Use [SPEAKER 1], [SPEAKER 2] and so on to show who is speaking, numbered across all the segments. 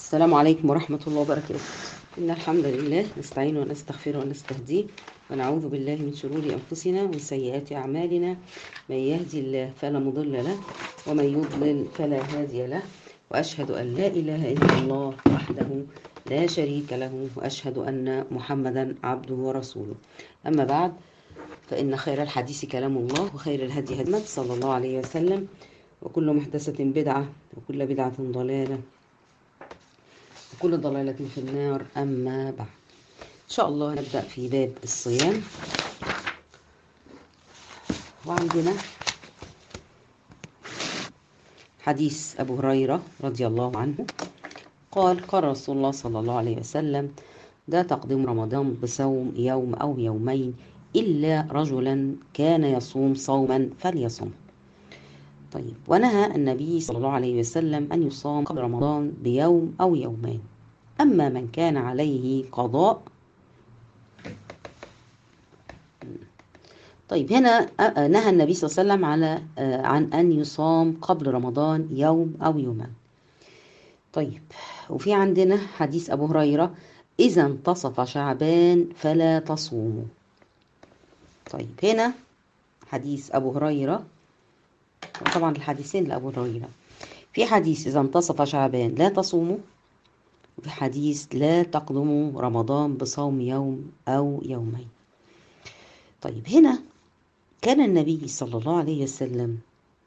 [SPEAKER 1] السلام عليكم ورحمة الله وبركاته إن الحمد لله نستعين ونستغفر ونستهديه ونعوذ بالله من شرور أنفسنا ومن سيئات أعمالنا من يهدي الله فلا مضل له ومن يضلل فلا هادي له وأشهد أن لا إله إلا الله وحده لا شريك له وأشهد أن محمدا عبده ورسوله أما بعد فإن خير الحديث كلام الله وخير الهدي هدي صلى الله عليه وسلم وكل محدثة بدعة وكل بدعة ضلالة وكل ضلالة في النار أما بعد إن شاء الله نبدأ في باب الصيام وعندنا حديث أبو هريرة رضي الله عنه قال قال رسول الله صلى الله عليه وسلم لا تقدم رمضان بصوم يوم أو يومين إلا رجلا كان يصوم صوما فليصم طيب ونهى النبي صلى الله عليه وسلم أن يصام قبل رمضان بيوم أو يومين أما من كان عليه قضاء طيب هنا نهى النبي صلى الله عليه وسلم على عن أن يصام قبل رمضان يوم أو يومين طيب وفي عندنا حديث أبو هريرة إذا انتصف شعبان فلا تصوموا طيب هنا حديث أبو هريرة طبعا الحديثين لأبو هريرة في حديث إذا انتصف شعبان لا تصوموا وفي حديث لا تقدموا رمضان بصوم يوم أو يومين طيب هنا كان النبي صلى الله عليه وسلم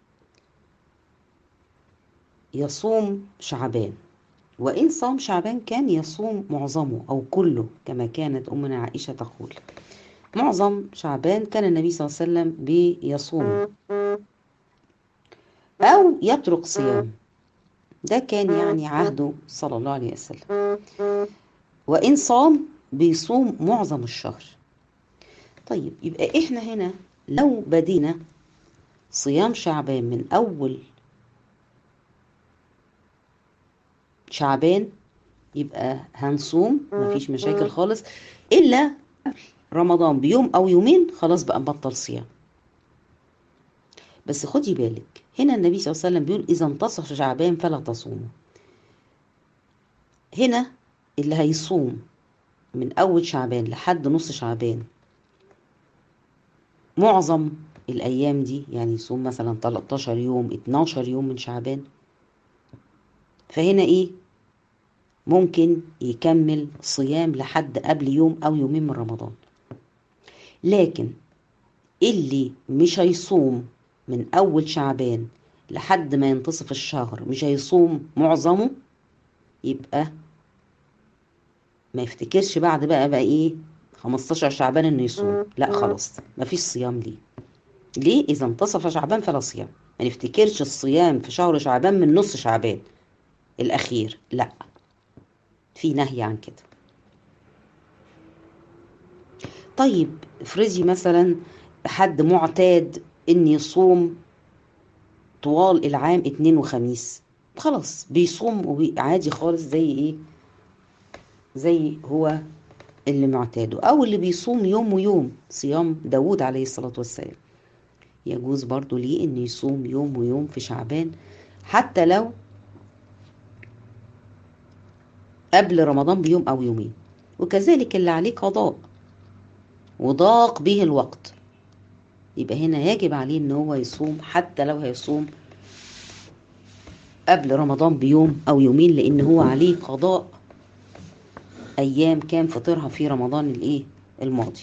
[SPEAKER 1] يصوم شعبان وإن صام شعبان كان يصوم معظمه أو كله كما كانت أمنا عائشة تقول معظم شعبان كان النبي صلى الله عليه وسلم بيصوم أو يترك صيام ده كان يعني عهده صلى الله عليه وسلم وإن صام بيصوم معظم الشهر طيب يبقى إحنا هنا لو بدينا صيام شعبان من أول شعبان يبقى هنصوم مفيش مشاكل خالص إلا رمضان بيوم أو يومين خلاص بقى نبطل صيام بس خدي بالك هنا النبي صلى الله عليه وسلم بيقول إذا انتصف شعبان فلا تصوموا هنا اللي هيصوم من أول شعبان لحد نص شعبان معظم الأيام دي يعني يصوم مثلا 13 يوم 12 يوم من شعبان فهنا إيه ممكن يكمل صيام لحد قبل يوم أو يومين من رمضان لكن اللي مش هيصوم من أول شعبان لحد ما ينتصف الشهر مش هيصوم معظمه يبقى ما يفتكرش بعد بقى بقى ايه 15 شعبان انه يصوم لا خلاص ما فيش صيام ليه ليه اذا انتصف شعبان فلا صيام ما نفتكرش الصيام في شهر شعبان من نص شعبان الاخير لا في نهي عن كده طيب افرضي مثلا حد معتاد ان يصوم طوال العام اتنين وخميس خلاص بيصوم عادي خالص زي ايه زي هو اللي معتاده او اللي بيصوم يوم ويوم صيام داود عليه الصلاة والسلام يجوز برضو ليه ان يصوم يوم ويوم في شعبان حتى لو قبل رمضان بيوم او يومين وكذلك اللي عليه قضاء وضاق به الوقت يبقى هنا يجب عليه ان هو يصوم حتى لو هيصوم قبل رمضان بيوم او يومين لان هو عليه قضاء ايام كان فطرها في رمضان الايه الماضي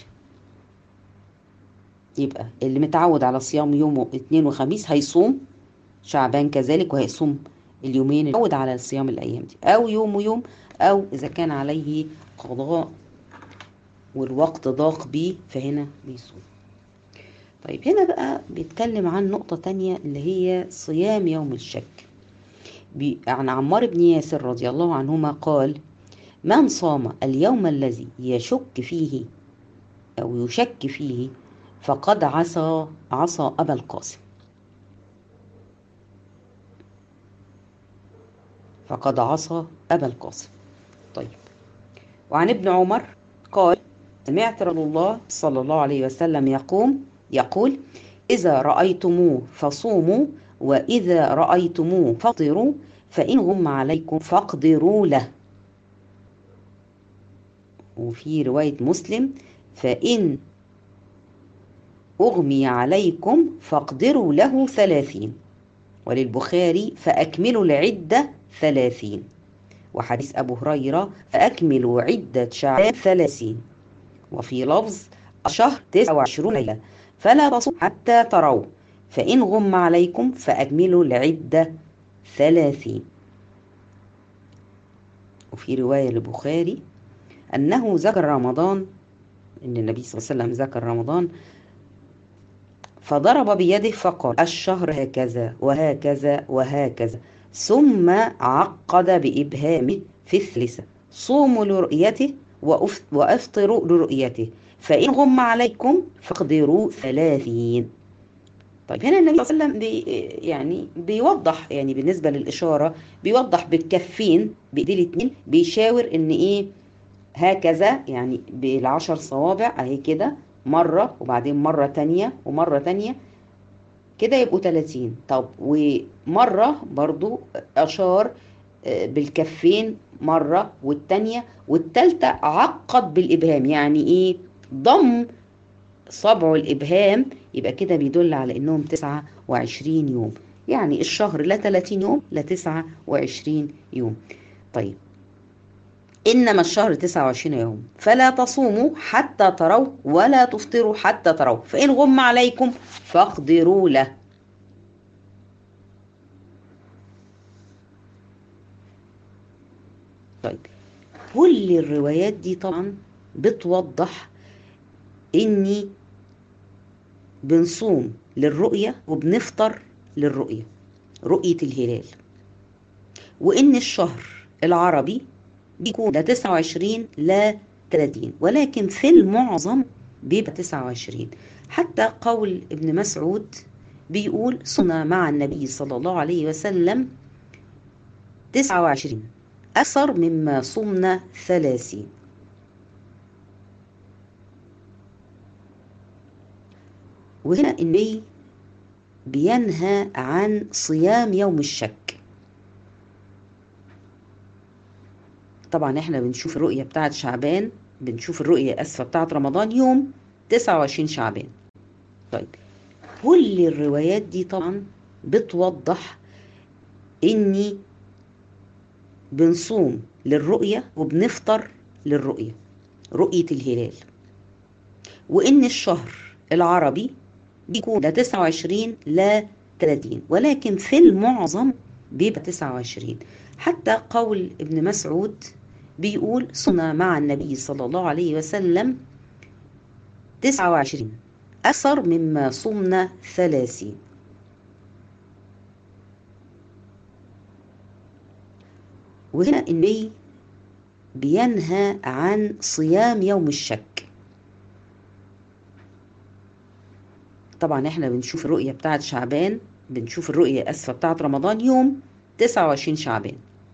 [SPEAKER 1] يبقى اللي متعود على صيام يوم اثنين وخميس هيصوم شعبان كذلك وهيصوم اليومين اللي متعود على صيام الايام دي او يوم ويوم او اذا كان عليه قضاء والوقت ضاق بيه فهنا بيصوم طيب هنا بقى بيتكلم عن نقطة تانية اللي هي صيام يوم الشك عن عمار بن ياسر رضي الله عنهما قال من صام اليوم الذي يشك فيه أو يشك فيه فقد عصى عصى أبا القاسم فقد عصى أبا القاسم طيب وعن ابن عمر قال سمعت رسول الله صلى الله عليه وسلم يقوم يقول إذا رأيتموه فصوموا وإذا رأيتموه فطروا فإن غم عليكم فاقدروا له وفي رواية مسلم فإن أغمي عليكم فاقدروا له ثلاثين وللبخاري فأكملوا العدة ثلاثين وحديث أبو هريرة فأكملوا عدة شعبان ثلاثين وفي لفظ الشهر تسعة وعشرون ليلة فلا تصوم حتى تروا فإن غم عليكم فأكملوا العدة ثلاثين وفي رواية للبخاري أنه ذكر رمضان إن النبي صلى الله عليه وسلم ذكر رمضان فضرب بيده فقال الشهر هكذا وهكذا وهكذا ثم عقد بإبهامه في الثالثة صوموا لرؤيته وأفطروا لرؤيته فإن غم عليكم فاقدروا ثلاثين طيب هنا النبي صلى الله عليه وسلم بي يعني بيوضح يعني بالنسبة للإشارة بيوضح بالكفين بإيديه الاتنين بيشاور إن إيه هكذا يعني بالعشر صوابع أهي كده مرة وبعدين مرة تانية ومرة تانية كده يبقوا 30 طب ومرة برضو أشار بالكفين مرة والتانية والتالتة عقد بالإبهام يعني إيه ضم صبع الإبهام يبقى كده بيدل على إنهم 29 يوم يعني الشهر لا 30 يوم لا 29 يوم طيب إنما الشهر 29 يوم فلا تصوموا حتى تروا ولا تفطروا حتى تروا فإن غم عليكم فاقدروا له طيب كل الروايات دي طبعا بتوضح إني بنصوم للرؤية وبنفطر للرؤية رؤية الهلال وإن الشهر العربي بيكون لا 29 لا 30 ولكن في المعظم بيبقى 29 حتى قول ابن مسعود بيقول صنع مع النبي صلى الله عليه وسلم 29 أكثر مما صمنا 30 وهنا النبي بينهى عن صيام يوم الشك طبعا احنا بنشوف الرؤية بتاعت شعبان بنشوف الرؤية اسفة بتاعت رمضان يوم 29 شعبان طيب كل الروايات دي طبعا بتوضح اني بنصوم للرؤية وبنفطر للرؤية رؤية الهلال وان الشهر العربي بيكون لا 29 لا 30 ولكن في المعظم بيبقى 29 حتى قول ابن مسعود بيقول صنع مع النبي صلى الله عليه وسلم 29 أكثر مما صمنا 30 وهنا النبي بينهى عن صيام يوم الشك طبعا احنا بنشوف الرؤية بتاعت شعبان بنشوف الرؤية اسفة بتاعت رمضان يوم 29 شعبان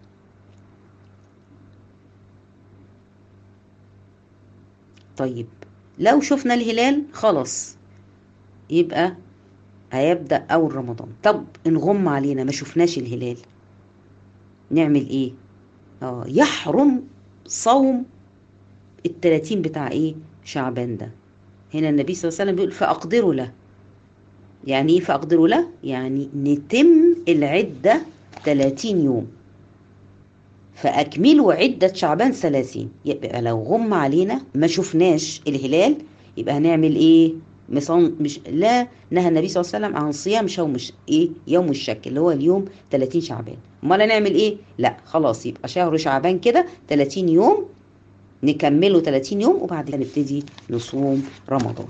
[SPEAKER 1] طيب لو شفنا الهلال خلاص يبقى هيبدأ أول رمضان طب إن غم علينا ما شفناش الهلال نعمل إيه؟ آه يحرم صوم التلاتين بتاع إيه؟ شعبان ده هنا النبي صلى الله عليه وسلم بيقول فأقدروا له يعني إيه فأقدروا له؟ يعني نتم العدة 30 يوم فأكملوا عدة شعبان 30 يبقى لو غم علينا ما شفناش الهلال يبقى هنعمل إيه؟ مصان مش لا نهى النبي صلى الله عليه وسلم عن صيام يوم مش ايه يوم الشك اللي هو اليوم 30 شعبان امال نعمل ايه لا خلاص يبقى شهر شعبان كده 30 يوم نكمله 30 يوم وبعد كده نبتدي نصوم رمضان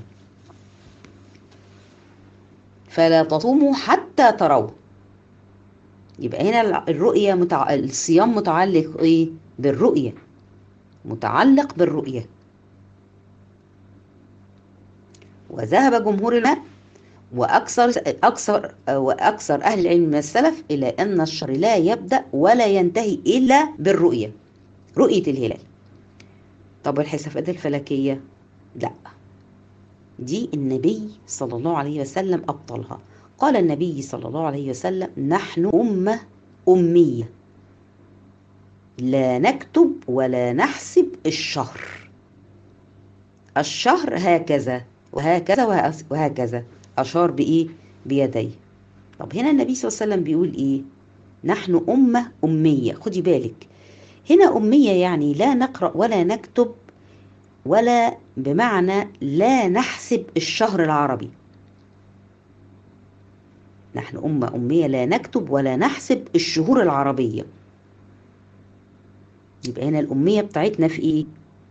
[SPEAKER 1] فلا تصوموا حتى تروا يبقى هنا الرؤية متع... الصيام متعلق ايه بالرؤية متعلق بالرؤية وذهب جمهور العلماء واكثر اكثر واكثر اهل العلم من السلف الى ان الشهر لا يبدا ولا ينتهي الا بالرؤيه رؤيه الهلال طب الحسابات الفلكيه لا دي النبي صلى الله عليه وسلم ابطلها قال النبي صلى الله عليه وسلم نحن امه أمية لا نكتب ولا نحسب الشهر الشهر هكذا وهكذا وهكذا أشار بإيه بيديه طب هنا النبي صلى الله عليه وسلم بيقول إيه نحن أمة أمية خدي بالك هنا أمية يعني لا نقرأ ولا نكتب ولا بمعنى لا نحسب الشهر العربي نحن أمة أمية لا نكتب ولا نحسب الشهور العربية يبقى هنا الأمية بتاعتنا في إيه؟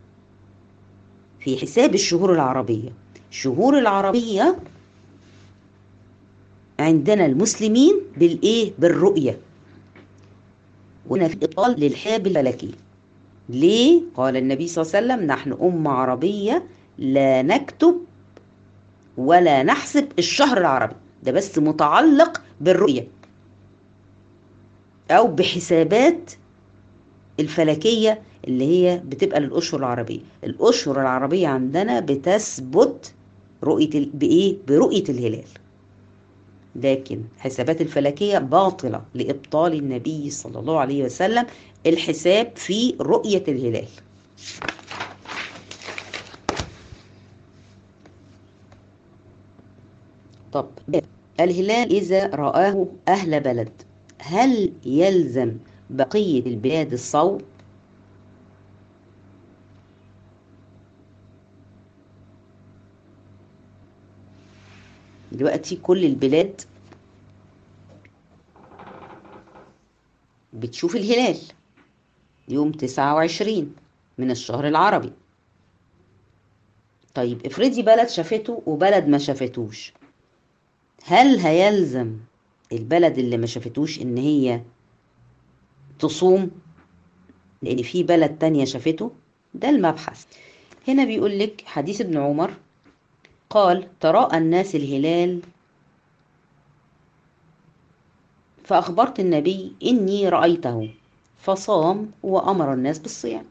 [SPEAKER 1] في حساب الشهور العربية الشهور العربية عندنا المسلمين بالإيه؟ بالرؤية وهنا في إطال للحساب الفلكي ليه؟ قال النبي صلى الله عليه وسلم نحن أمة عربية لا نكتب ولا نحسب الشهر العربي ده بس متعلق بالرؤية أو بحسابات الفلكية اللي هي بتبقى للأشهر العربية الأشهر العربية عندنا بتثبت رؤية بإيه؟ برؤية الهلال لكن حسابات الفلكية باطلة لإبطال النبي صلى الله عليه وسلم الحساب في رؤية الهلال طب الهلال إذا رآه أهل بلد هل يلزم بقية البلاد الصوم؟ دلوقتي كل البلاد بتشوف الهلال يوم تسعة وعشرين من الشهر العربي طيب افرضي بلد شافته وبلد ما شافتوش هل هيلزم البلد اللي ما شافتوش ان هي تصوم لان في بلد تانية شافته ده المبحث هنا بيقول لك حديث ابن عمر قال تراءى الناس الهلال فأخبرت النبي إني رأيته فصام وأمر الناس بالصيام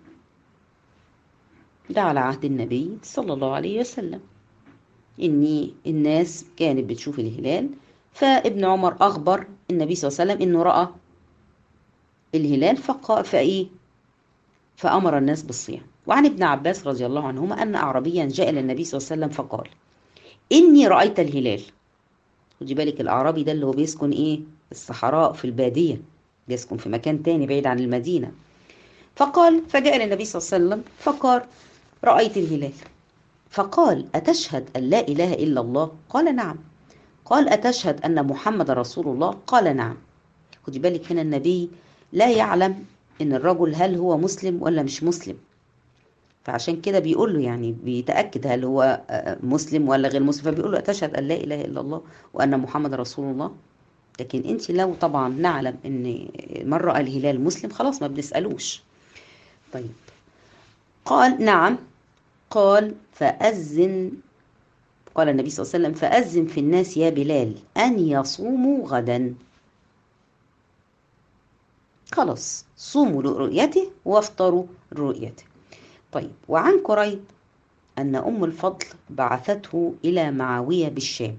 [SPEAKER 1] ده على عهد النبي صلى الله عليه وسلم إني الناس كانت بتشوف الهلال فابن عمر أخبر النبي صلى الله عليه وسلم إنه رأى الهلال فقا فإيه فأمر الناس بالصيام وعن ابن عباس رضي الله عنهما أن أعرابيا جاء إلى النبي صلى الله عليه وسلم فقال إني رأيت الهلال خدي بالك الأعرابي ده اللي هو بيسكن إيه الصحراء في البادية بيسكن في مكان تاني بعيد عن المدينة فقال فجاء إلى النبي صلى الله عليه وسلم فقال رأيت الهلال فقال أتشهد أن لا إله إلا الله قال نعم قال أتشهد أن محمد رسول الله قال نعم خدي بالك هنا النبي لا يعلم إن الرجل هل هو مسلم ولا مش مسلم فعشان كده بيقول له يعني بيتأكد هل هو مسلم ولا غير مسلم فبيقول له أتشهد أن لا إله إلا الله وأن محمد رسول الله لكن أنت لو طبعا نعلم إن من رأى الهلال مسلم خلاص ما بنسألوش طيب قال نعم قال فأذن قال النبي صلى الله عليه وسلم فأذن في الناس يا بلال أن يصوموا غدا خلاص صوموا لرؤيته وافطروا لرؤيته طيب وعن كريب أن أم الفضل بعثته إلى معاوية بالشام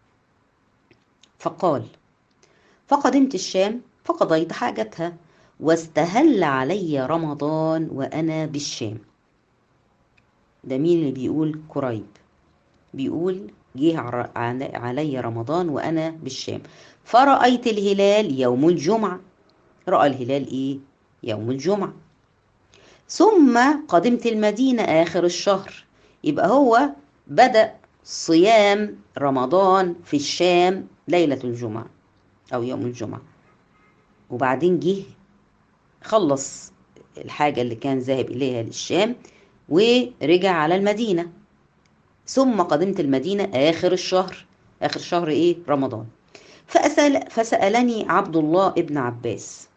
[SPEAKER 1] فقال فقدمت الشام فقضيت حاجتها واستهل علي رمضان وأنا بالشام ده مين اللي بيقول كريب بيقول جه علي رمضان وأنا بالشام فرأيت الهلال يوم الجمعة رأى الهلال إيه؟ يوم الجمعة ثم قدمت المدينة آخر الشهر يبقى هو بدأ صيام رمضان في الشام ليلة الجمعة أو يوم الجمعة وبعدين جه خلص الحاجة اللي كان ذاهب إليها للشام ورجع على المدينة ثم قدمت المدينة آخر الشهر آخر شهر إيه رمضان فأسأل فسألني عبد الله ابن عباس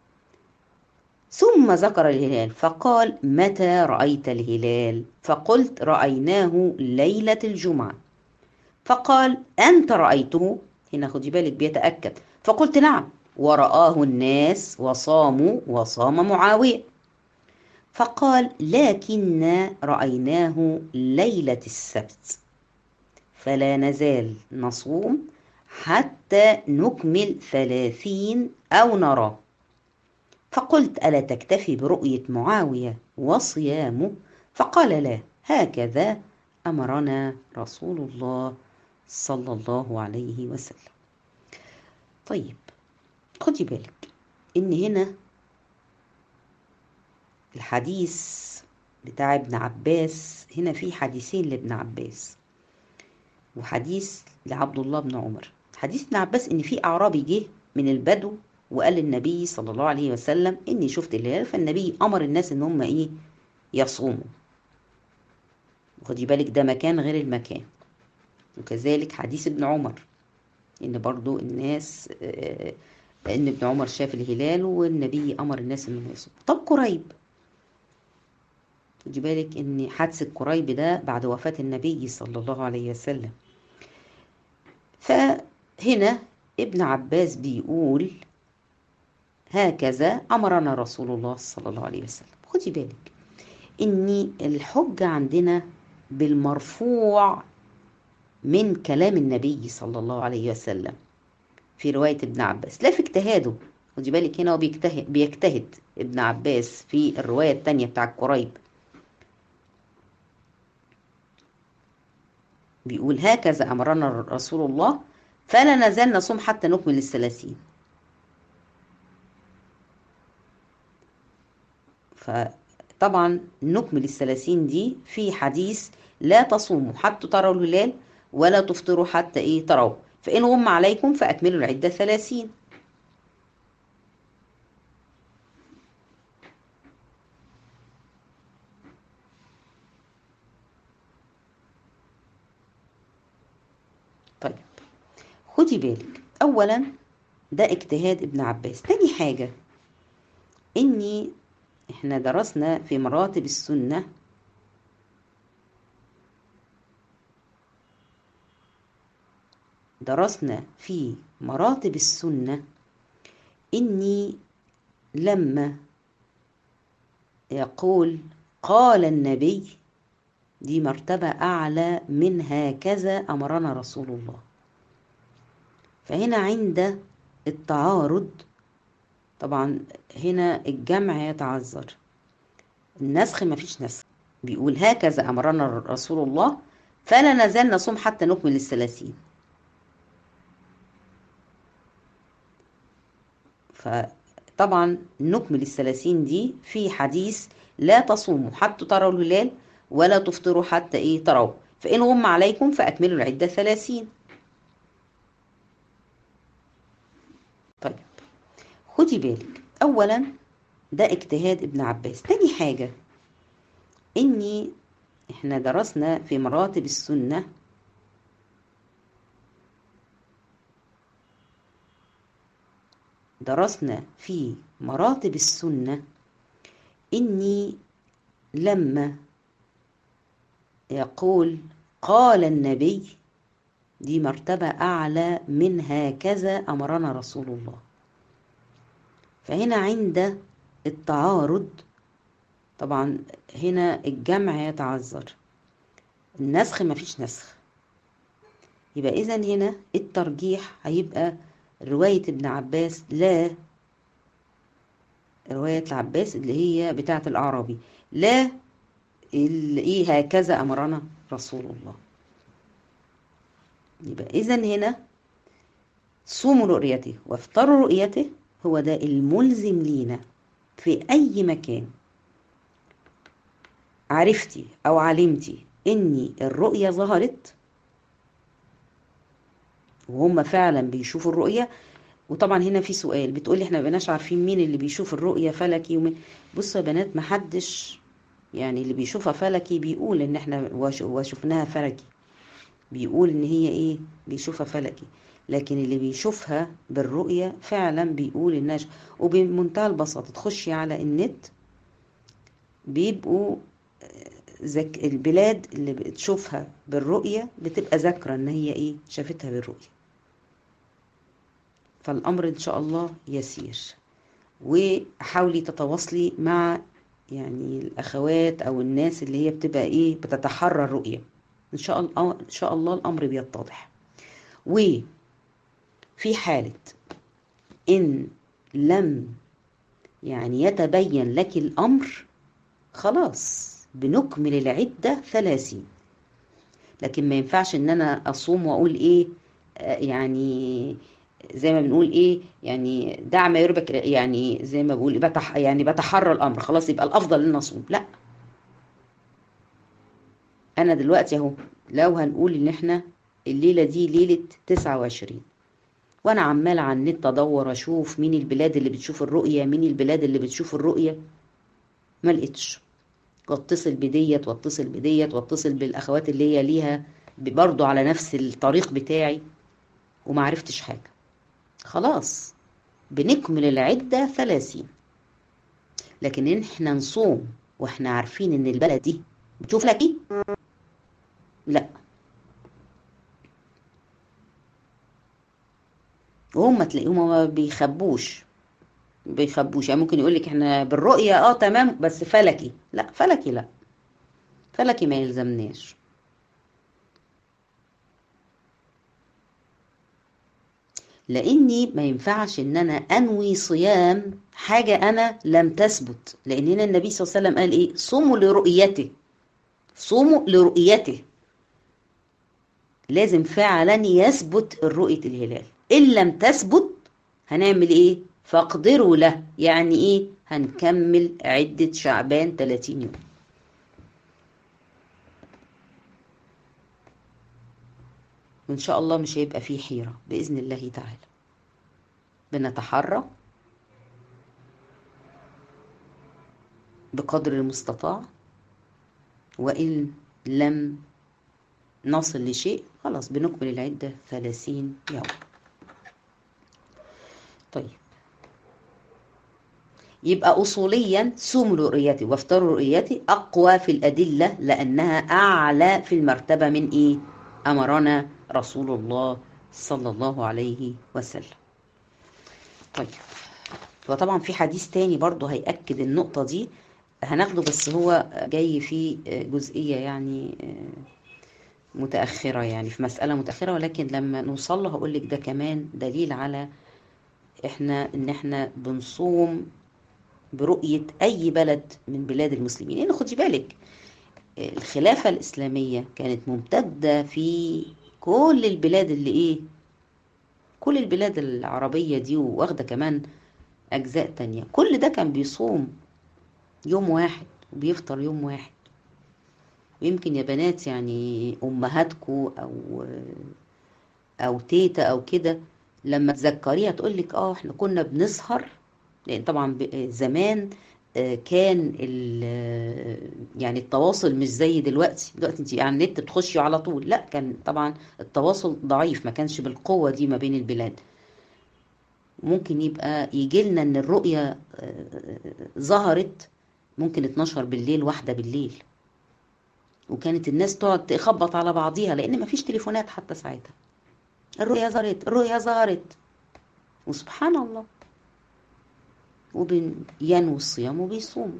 [SPEAKER 1] ثم ذكر الهلال فقال متى رأيت الهلال فقلت رأيناه ليلة الجمعة فقال أنت رأيته هنا خدي بالك بيتأكد فقلت نعم ورآه الناس وصاموا وصام معاوية فقال لكن رأيناه ليلة السبت فلا نزال نصوم حتى نكمل ثلاثين أو نرى فقلت ألا تكتفي برؤية معاوية وصيامه فقال لا هكذا أمرنا رسول الله صلى الله عليه وسلم طيب خدي بالك إن هنا الحديث بتاع ابن عباس هنا في حديثين لابن عباس وحديث لعبد الله بن عمر حديث ابن عباس ان في اعرابي جه من البدو وقال للنبي صلى الله عليه وسلم اني شفت الهلال فالنبي امر الناس ان هم ايه يصوموا خدي بالك ده مكان غير المكان وكذلك حديث ابن عمر ان برضو الناس آه ان ابن عمر شاف الهلال والنبي امر الناس انهم يصوموا طب قريب خدي بالك ان حادثة قريب ده بعد وفاة النبي صلى الله عليه وسلم فهنا ابن عباس بيقول هكذا أمرنا رسول الله صلى الله عليه وسلم خدي بالك إن الحجة عندنا بالمرفوع من كلام النبي صلى الله عليه وسلم في رواية ابن عباس لا في اجتهاده خدي بالك هنا هو بيجتهد, بيجتهد ابن عباس في الرواية التانية بتاع قريب بيقول هكذا أمرنا رسول الله فلا نزال نصوم حتى نكمل الثلاثين فطبعا نكمل الثلاثين دي في حديث لا تصوموا حتى تروا الهلال ولا تفطروا حتى ايه تروا فإن غم عليكم فأكملوا العدة ثلاثين طيب خدي بالك اولا ده اجتهاد ابن عباس تاني حاجة اني احنا درسنا في مراتب السنة درسنا في مراتب السنة اني لما يقول قال النبي دي مرتبة أعلى من هكذا أمرنا رسول الله فهنا عند التعارض طبعا هنا الجمع يتعذر النسخ ما فيش نسخ بيقول هكذا أمرنا رسول الله فلا نزال نصوم حتى نكمل الثلاثين فطبعا نكمل الثلاثين دي في حديث لا تصوموا حتى تروا الهلال ولا تفطروا حتى ايه تروا فإن غم عليكم فأكملوا العدة ثلاثين طيب خدي بالك أولا ده اجتهاد ابن عباس تاني حاجة إني إحنا درسنا في مراتب السنة درسنا في مراتب السنة إني لما يقول قال النبي دي مرتبة أعلى من هكذا أمرنا رسول الله فهنا عند التعارض طبعا هنا الجمع يتعذر النسخ ما فيش نسخ يبقى إذا هنا الترجيح هيبقى رواية ابن عباس لا رواية العباس اللي هي بتاعة الأعرابي لا ايه هكذا امرنا رسول الله يبقى اذا هنا صوموا رؤيته وافطروا رؤيته هو ده الملزم لينا في اي مكان عرفتي او علمتي اني الرؤية ظهرت وهم فعلا بيشوفوا الرؤية وطبعا هنا في سؤال بتقولي احنا مبقناش عارفين مين اللي بيشوف الرؤية فلكي ومين بصوا يا بنات محدش يعني اللي بيشوفها فلكي بيقول ان احنا وشفناها فلكي بيقول ان هي ايه بيشوفها فلكي لكن اللي بيشوفها بالرؤية فعلا بيقول انها وبمنتهى البساطة تخشي على النت بيبقوا زك البلاد اللي بتشوفها بالرؤية بتبقى ذاكرة ان هي ايه شافتها بالرؤية فالامر ان شاء الله يسير وحاولي تتواصلي مع يعني الاخوات او الناس اللي هي بتبقى ايه بتتحرى الرؤيه ان شاء الله ان شاء الله الامر بيتضح و في حالة إن لم يعني يتبين لك الأمر خلاص بنكمل العدة ثلاثين لكن ما ينفعش إن أنا أصوم وأقول إيه آه يعني زي ما بنقول ايه يعني دع ما يربك يعني زي ما بقول بتح يعني بتحرى الامر خلاص يبقى الافضل ان اصوم لا انا دلوقتي اهو لو هنقول ان احنا الليله دي ليله 29 وانا عمال على النت ادور اشوف مين البلاد اللي بتشوف الرؤيه مين البلاد اللي بتشوف الرؤيه ما لقيتش واتصل بديت واتصل بديت واتصل بالاخوات اللي هي ليها برضه على نفس الطريق بتاعي وما عرفتش حاجه خلاص بنكمل العدة ثلاثين لكن إن احنا نصوم واحنا عارفين ان البلد دي بتشوف لك ايه لا وهم تلاقيهم ما بيخبوش بيخبوش يعني ممكن يقول لك احنا بالرؤية اه تمام بس فلكي لا فلكي لا فلكي ما يلزمناش لاني ما ينفعش ان انا انوي صيام حاجه انا لم تثبت لان هنا النبي صلى الله عليه وسلم قال ايه صوموا لرؤيته صوموا لرؤيته لازم فعلا يثبت الرؤيه الهلال ان لم تثبت هنعمل ايه فاقدروا له يعني ايه هنكمل عده شعبان 30 يوم وإن شاء الله مش هيبقى فيه حيرة بإذن الله تعالى بنتحرى بقدر المستطاع وإن لم نصل لشيء خلاص بنكمل العدة ثلاثين يوم طيب يبقى أصوليا صوموا لرؤيتي وافطروا رؤيتي أقوى في الأدلة لأنها أعلى في المرتبة من إيه؟ أمرنا رسول الله صلى الله عليه وسلم طيب وطبعا في حديث تاني برضه هيأكد النقطة دي هناخده بس هو جاي في جزئية يعني متأخرة يعني في مسألة متأخرة ولكن لما نوصل له هقول لك ده كمان دليل على احنا ان احنا بنصوم برؤية اي بلد من بلاد المسلمين لان خدي بالك الخلافة الإسلامية كانت ممتدة في كل البلاد اللي إيه كل البلاد العربية دي واخدة كمان أجزاء تانية كل ده كان بيصوم يوم واحد وبيفطر يوم واحد ويمكن يا بنات يعني أمهاتكو أو أو تيتا أو كده لما تذكريها تقولك اه احنا كنا بنسهر لأن طبعا زمان كان يعني التواصل مش زي دلوقتي دلوقتي انت على النت بتخشي على طول لا كان طبعا التواصل ضعيف ما كانش بالقوة دي ما بين البلاد ممكن يبقى يجي لنا ان الرؤية ظهرت ممكن 12 بالليل واحدة بالليل وكانت الناس تقعد تخبط على بعضيها لان ما فيش تليفونات حتى ساعتها الرؤية ظهرت الرؤية ظهرت وسبحان الله وبينووا الصيام وبيصوموا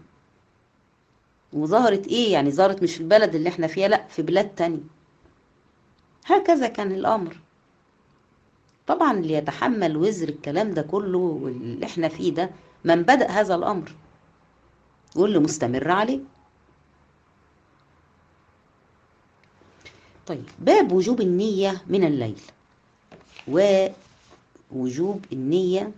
[SPEAKER 1] وظهرت ايه يعني ظهرت مش في البلد اللي احنا فيها لا في بلاد تانية هكذا كان الامر طبعا اللي يتحمل وزر الكلام ده كله واللي احنا فيه ده من بدأ هذا الامر واللي مستمر عليه طيب باب وجوب النية من الليل ووجوب النية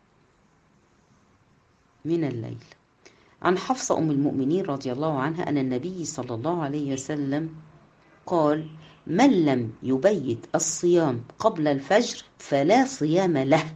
[SPEAKER 1] من الليل عن حفصة أم المؤمنين رضي الله عنها أن النبي صلى الله عليه وسلم قال من لم يبيت الصيام قبل الفجر فلا صيام له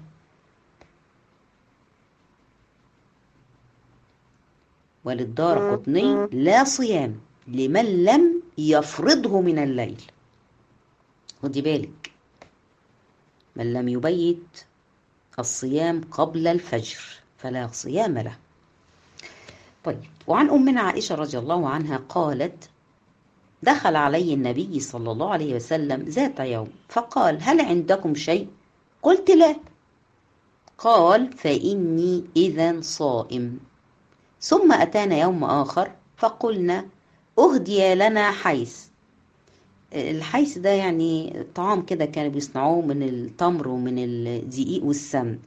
[SPEAKER 1] وللدار قطني لا صيام لمن لم يفرضه من الليل خدي بالك من لم يبيت الصيام قبل الفجر فلا صيام له طيب وعن أمنا عائشة رضي الله عنها قالت دخل علي النبي صلى الله عليه وسلم ذات يوم فقال هل عندكم شيء قلت لا قال فإني إذا صائم ثم أتانا يوم آخر فقلنا أهدي لنا حيث الحيث ده يعني طعام كده كانوا بيصنعوه من التمر ومن الدقيق والسمن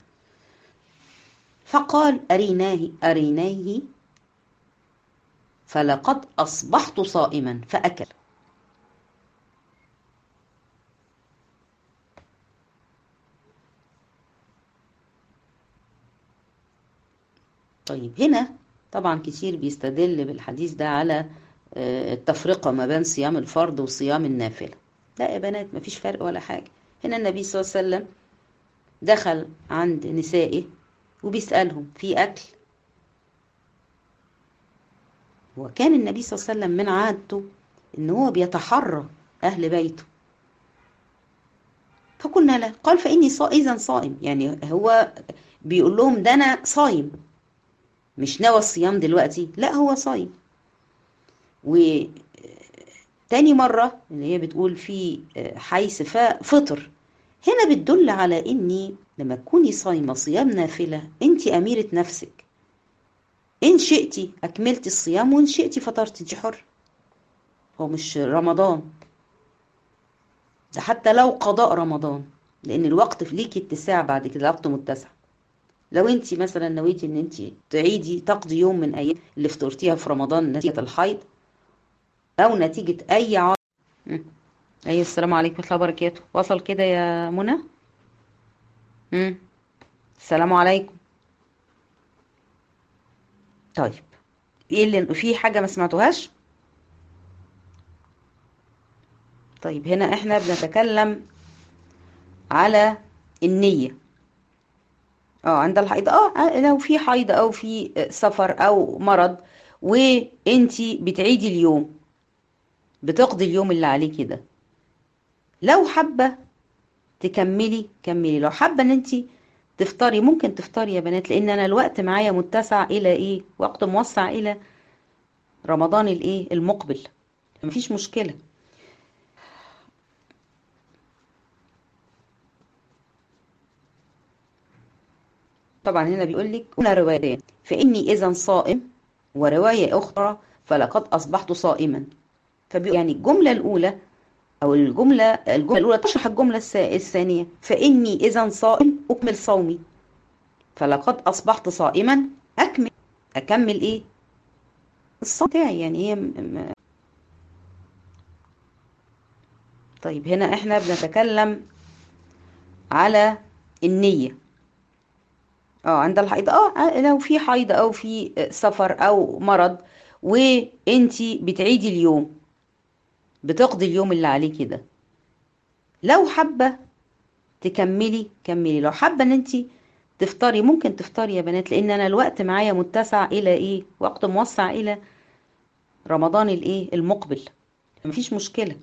[SPEAKER 1] فقال أريناه أريناه فلقد أصبحت صائما فأكل طيب هنا طبعا كتير بيستدل بالحديث ده على التفرقة ما بين صيام الفرض وصيام النافلة لا يا بنات مفيش فرق ولا حاجة هنا النبي صلى الله عليه وسلم دخل عند نسائه وبيسألهم في أكل وكان النبي صلى الله عليه وسلم من عادته إن هو بيتحرى أهل بيته فقلنا له قال فإني صا إذا صائم يعني هو بيقول لهم ده أنا صايم مش ناوى الصيام دلوقتي لا هو صايم وتاني مرة اللي هي بتقول في حيث فطر هنا بتدل على اني لما تكوني صايمة صيام نافلة انت اميرة نفسك ان شئتي اكملتي الصيام وان شئتي فطرتي انت حر هو مش رمضان ده حتى لو قضاء رمضان لان الوقت في ليكي اتساع بعد كده وقت متسع لو انت مثلا نويتي ان انت تعيدي تقضي يوم من ايام اللي فطرتيها في رمضان نتيجه الحيض او نتيجه اي عرض ايوه السلام عليكم ورحمه الله وبركاته وصل كده يا منى امم السلام عليكم طيب ايه اللي في حاجه ما سمعتوهاش طيب هنا احنا بنتكلم على النيه اه عند الحيض اه لو في حيض او في سفر او مرض وانتي بتعيدي اليوم بتقضي اليوم اللي عليه كده لو حابه تكملي كملي لو حابه ان انتي تفطري ممكن تفطري يا بنات لان انا الوقت معايا متسع الى ايه وقت موسع الى رمضان الايه المقبل مفيش مشكله طبعا هنا بيقول لك هنا روايتين فاني اذا صائم وروايه اخرى فلقد اصبحت صائما فبيقول يعني الجمله الاولى او الجمله الجمله الاولى تشرح الجمله الثانيه فاني اذا صائم اكمل صومي فلقد اصبحت صائما اكمل اكمل ايه الصوم بتاعي يعني هي م... طيب هنا احنا بنتكلم على النيه اه عند الحيض اه لو في حيض او في سفر او مرض وانتي بتعيدي اليوم بتقضي اليوم اللي عليه كده لو حابه تكملي كملي لو حابه ان انتي تفطري ممكن تفطري يا بنات لان انا الوقت معايا متسع الى ايه وقت موسع الى رمضان الايه المقبل مفيش مشكله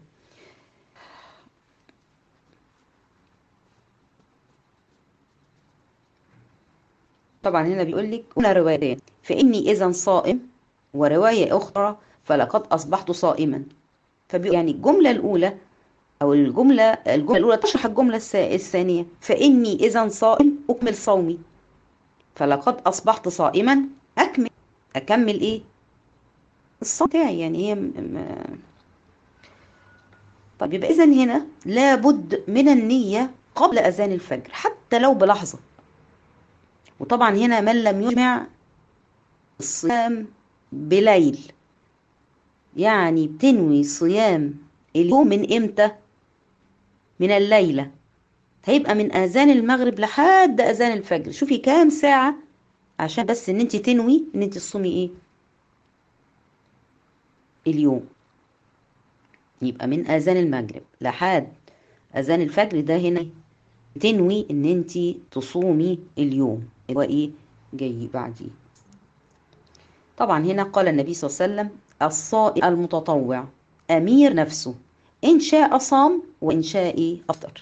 [SPEAKER 1] طبعا هنا بيقول لك هنا روايتين فاني اذا صائم وروايه اخرى فلقد اصبحت صائما فبيقول يعني الجمله الاولى او الجمله الجمله الاولى تشرح الجمله الثانيه فاني اذا صائم اكمل صومي فلقد اصبحت صائما اكمل اكمل ايه الصوم بتاعي يعني هي م... طب يبقى اذا هنا لابد من النيه قبل اذان الفجر حتى لو بلحظه وطبعا هنا من لم يجمع الصيام بليل يعني بتنوي صيام اليوم من امتى من الليلة هيبقى من اذان المغرب لحد اذان الفجر شوفي كام ساعة عشان بس ان انت تنوي ان انت تصومي ايه اليوم يبقى من اذان المغرب لحد اذان الفجر ده هنا تنوي ان انت تصومي اليوم هو ايه جاي بعديه طبعا هنا قال النبي صلى الله عليه وسلم الصائم المتطوع امير نفسه ان شاء صام وان شاء افطر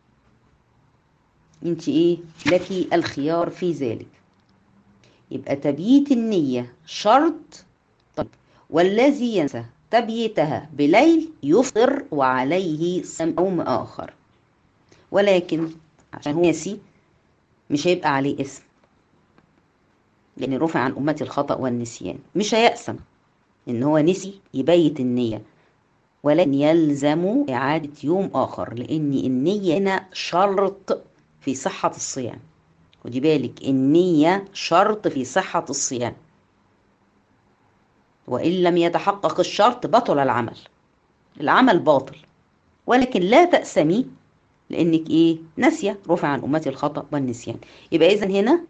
[SPEAKER 1] انت ايه لك الخيار في ذلك يبقى تبييت النية شرط طيب والذي ينسى تبييتها بليل يفطر وعليه صوم آخر ولكن عشان هو ناسي مش هيبقى عليه اسم لأن رفع عن أمتي الخطأ والنسيان مش هيأسم إن هو نسي يبيت النية ولكن يلزم إعادة يوم آخر لأن النية هنا شرط في صحة الصيام ودي بالك النية شرط في صحة الصيام وإن لم يتحقق الشرط بطل العمل العمل باطل ولكن لا تأسمي لأنك إيه ناسية رفع عن أمتي الخطأ والنسيان يبقى إذا هنا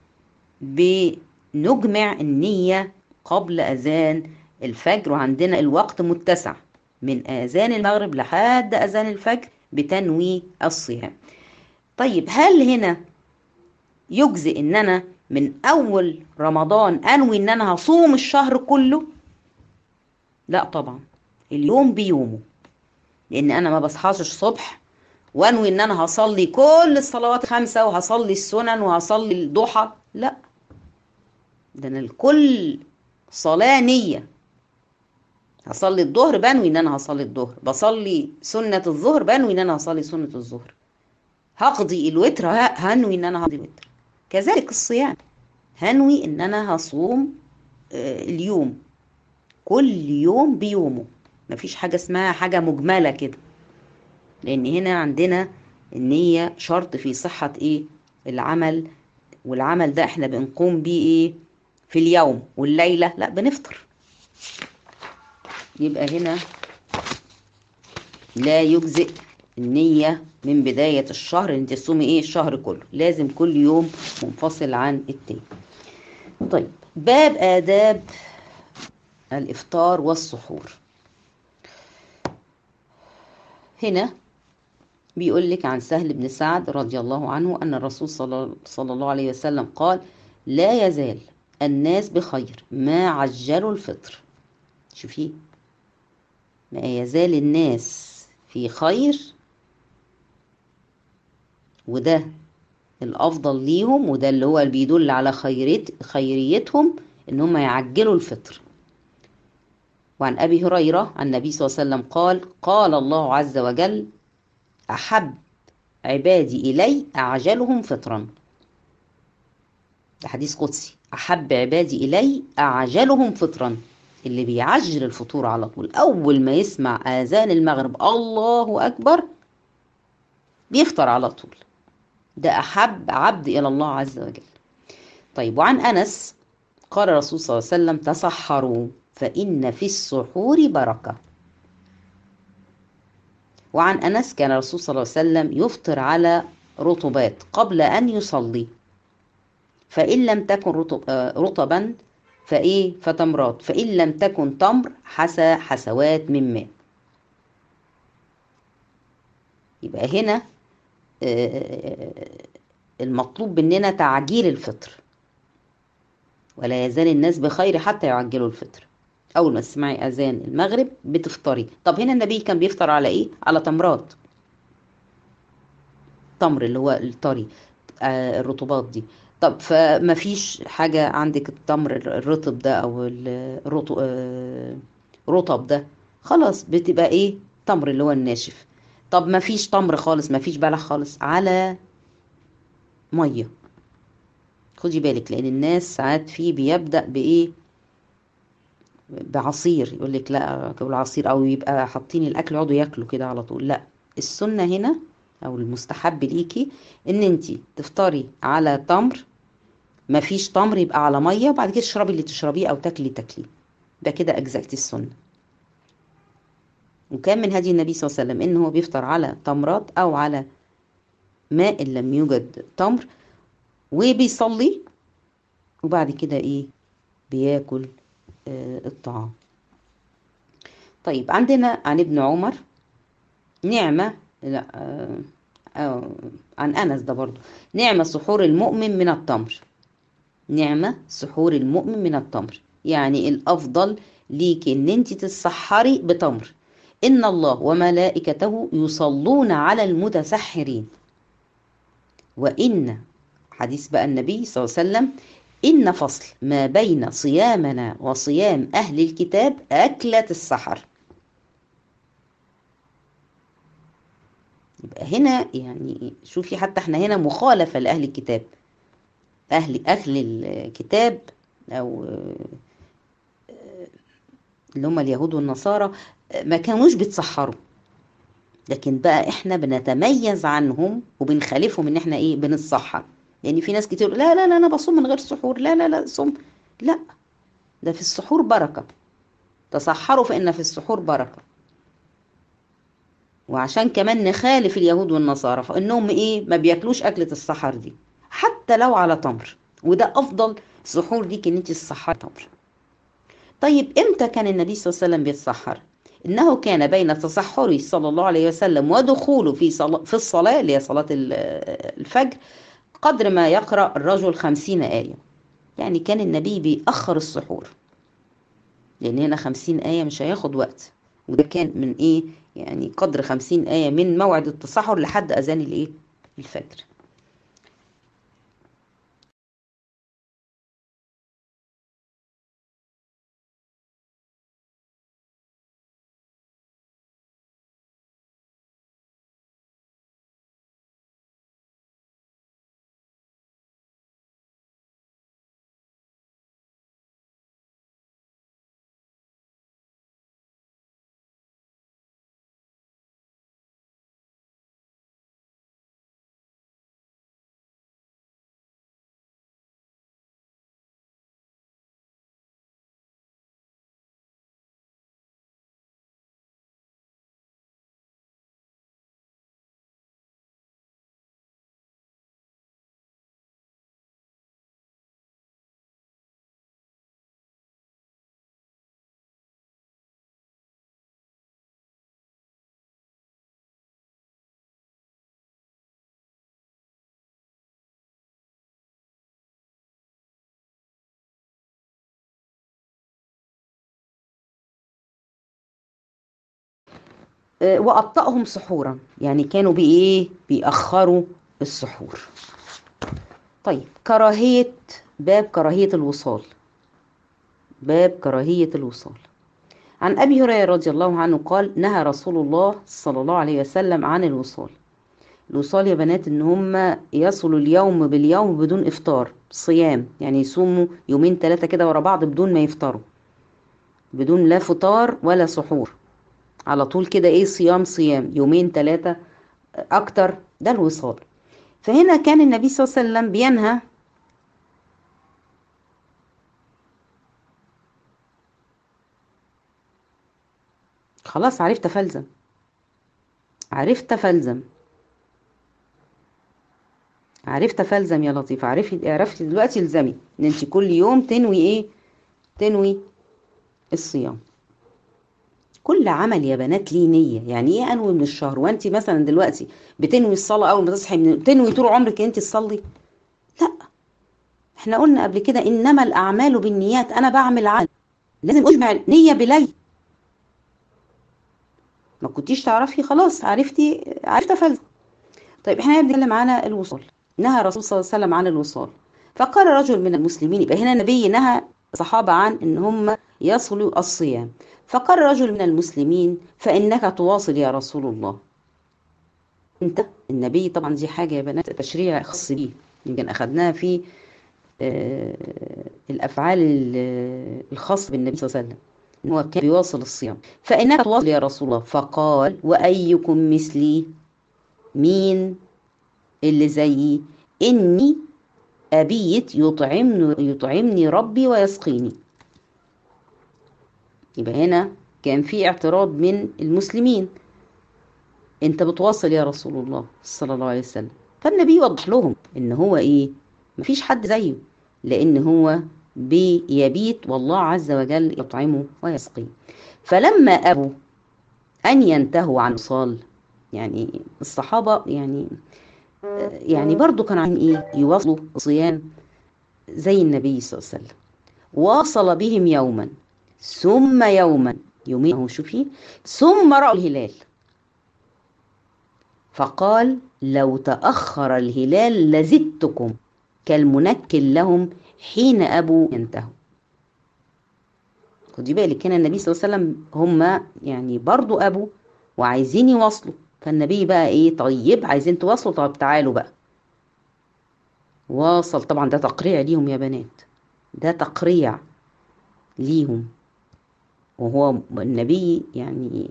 [SPEAKER 1] بنجمع النية قبل أذان الفجر وعندنا الوقت متسع من آذان المغرب لحد أذان الفجر بتنوي الصيام طيب هل هنا يجزئ ان انا من اول رمضان انوي ان انا هصوم الشهر كله لا طبعا اليوم بيومه لان انا ما بصحاش الصبح وانوي ان انا هصلي كل الصلوات خمسة وهصلي السنن وهصلي الضحى لا ده انا الكل صلاة نية هصلي الظهر بنوي ان انا هصلي الظهر بصلي سنة الظهر بنوي ان انا هصلي سنة الظهر هقضي الوتر هنوي ان انا هقضي الوتر كذلك الصيام هنوي ان انا هصوم اليوم كل يوم بيومه مفيش حاجة اسمها حاجة مجملة كده لان هنا عندنا النية شرط في صحة ايه العمل والعمل ده احنا بنقوم بيه ايه في اليوم والليلة لا بنفطر يبقى هنا لا يجزئ النية من بداية الشهر انت تصومي ايه الشهر كله لازم كل يوم منفصل عن التاني طيب باب آداب الإفطار والسحور هنا بيقول لك عن سهل بن سعد رضي الله عنه أن الرسول صلى الله عليه وسلم قال لا يزال الناس بخير ما عجلوا الفطر شوفي ما يزال الناس في خير وده الافضل ليهم وده اللي هو اللي بيدل على خيريت خيريتهم ان هم يعجلوا الفطر وعن ابي هريره عن النبي صلى الله عليه وسلم قال قال الله عز وجل احب عبادي الي اعجلهم فطرا ده حديث قدسي احب عبادي الي اعجلهم فطرا اللي بيعجل الفطور على طول اول ما يسمع اذان المغرب الله اكبر بيفطر على طول ده احب عبد الى الله عز وجل طيب وعن انس قال الرسول صلى الله عليه وسلم تصحروا فان في السحور بركه وعن انس كان الرسول صلى الله عليه وسلم يفطر على رطبات قبل ان يصلي فان لم تكن رطب رطبا فايه فتمرات فان لم تكن تمر حسى حسوات من ماء يبقى هنا المطلوب مننا تعجيل الفطر ولا يزال الناس بخير حتى يعجلوا الفطر اول ما تسمعي اذان المغرب بتفطري طب هنا النبي كان بيفطر على ايه على تمرات تمر اللي هو الطري الرطوبات دي طب فما فيش حاجة عندك التمر الرطب ده أو الرطب ده خلاص بتبقى إيه تمر اللي هو الناشف طب ما فيش تمر خالص ما فيش بلح خالص على مية خدي بالك لأن الناس ساعات فيه بيبدأ بإيه بعصير يقول لك لا العصير أو يبقى حاطين الأكل يقعدوا ياكلوا كده على طول لا السنة هنا أو المستحب ليكي إن أنتي تفطري على تمر ما فيش تمر يبقى على ميه وبعد كده تشربي اللي تشربيه او تاكلي تاكليه ده كده اجزأتي السنه وكان من هدي النبي صلى الله عليه وسلم ان هو بيفطر على تمرات او على ماء إن لم يوجد تمر وبيصلي وبعد كده ايه بياكل آه الطعام طيب عندنا عن ابن عمر نعمة لا آه آه عن أنس ده برضو نعمة سحور المؤمن من التمر نعمة سحور المؤمن من التمر يعني الأفضل ليك إن أنت تتسحري بتمر إن الله وملائكته يصلون على المتسحرين وإن حديث بقى النبي صلى الله عليه وسلم إن فصل ما بين صيامنا وصيام أهل الكتاب أكلة السحر يبقى هنا يعني شوفي حتى احنا هنا مخالفة لأهل الكتاب أهل أهل الكتاب أو اللي هم اليهود والنصارى ما كانوش بيتسحروا لكن بقى احنا بنتميز عنهم وبنخالفهم ان احنا ايه بنتسحر يعني في ناس كتير لا لا لا انا بصوم من غير سحور لا لا لا صوم لا ده في السحور بركة تصحروا فإن في السحور بركة وعشان كمان نخالف اليهود والنصارى فإنهم إيه ما بياكلوش أكلة السحر دي حتى لو على تمر وده أفضل سحور ليك إن أنت تسحر تمر طيب إمتى كان النبي صلى الله عليه وسلم بيتسحر إنه كان بين تسحره صلى الله عليه وسلم ودخوله في صلاة في الصلاة اللي هي صلاة الفجر قدر ما يقرأ الرجل خمسين آية يعني كان النبي بيأخر السحور لأن هنا خمسين آية مش هياخد وقت وده كان من إيه يعني قدر خمسين آية من موعد التسحر لحد أذان الإيه الفجر وأبطأهم سحورا يعني كانوا بإيه بيأخروا السحور طيب كراهية باب كراهية الوصال باب كراهية الوصال عن أبي هريرة رضي الله عنه قال نهى رسول الله صلى الله عليه وسلم عن الوصال الوصال يا بنات ان هم يصلوا اليوم باليوم بدون افطار صيام يعني يصوموا يومين ثلاثة كده ورا بعض بدون ما يفطروا بدون لا فطار ولا سحور على طول كده ايه صيام صيام يومين ثلاثة اكتر ده الوصال فهنا كان النبي صلى الله عليه وسلم بينهى خلاص عرفت فلزم عرفت فلزم عرفت فلزم يا لطيفة عرفت عرفتي دلوقتي الزمي ان انت كل يوم تنوي ايه تنوي الصيام كل عمل يا بنات ليه نية يعني ايه انوي من الشهر وانت مثلا دلوقتي بتنوي الصلاة اول ما تصحي من تنوي طول عمرك انت تصلي لا احنا قلنا قبل كده انما الاعمال بالنيات انا بعمل عمل لازم اجمع نية بليل ما كنتيش تعرفي خلاص عرفتي عرفت فلسفة طيب احنا بنتكلم على الوصول نهى الرسول صلى الله عليه وسلم عن الوصال فقال رجل من المسلمين يبقى هنا النبي نهى الصحابة عن ان هم يصلوا الصيام فقال رجل من المسلمين فإنك تواصل يا رسول الله انت النبي طبعا دي حاجة يا بنات تشريع خاص بيه يمكن أخذناها في الأفعال الخاصة بالنبي صلى الله عليه وسلم هو كان بيواصل الصيام فإنك تواصل يا رسول الله فقال وأيكم مثلي مين اللي زيي إني أبيت يطعمني, يطعمني ربي ويسقيني يبقى هنا كان في اعتراض من المسلمين انت بتواصل يا رسول الله صلى الله عليه وسلم فالنبي يوضح لهم ان هو ايه مفيش حد زيه لان هو بيبيت والله عز وجل يطعمه ويسقيه فلما ابوا ان ينتهوا عن وصال يعني الصحابه يعني يعني برضو كانوا عن ايه يواصلوا الصيام زي النبي صلى الله عليه وسلم واصل بهم يوما ثم يوما يومين اهو شوفي ثم رأوا الهلال فقال لو تأخر الهلال لزدتكم كالمنكل لهم حين أبوا ينتهوا خدي بالك هنا النبي صلى الله عليه وسلم هم يعني برضو أبوا وعايزين يواصلوا فالنبي بقى ايه طيب عايزين تواصلوا طب تعالوا بقى واصل طبعا ده تقريع ليهم يا بنات ده تقريع ليهم وهو النبي يعني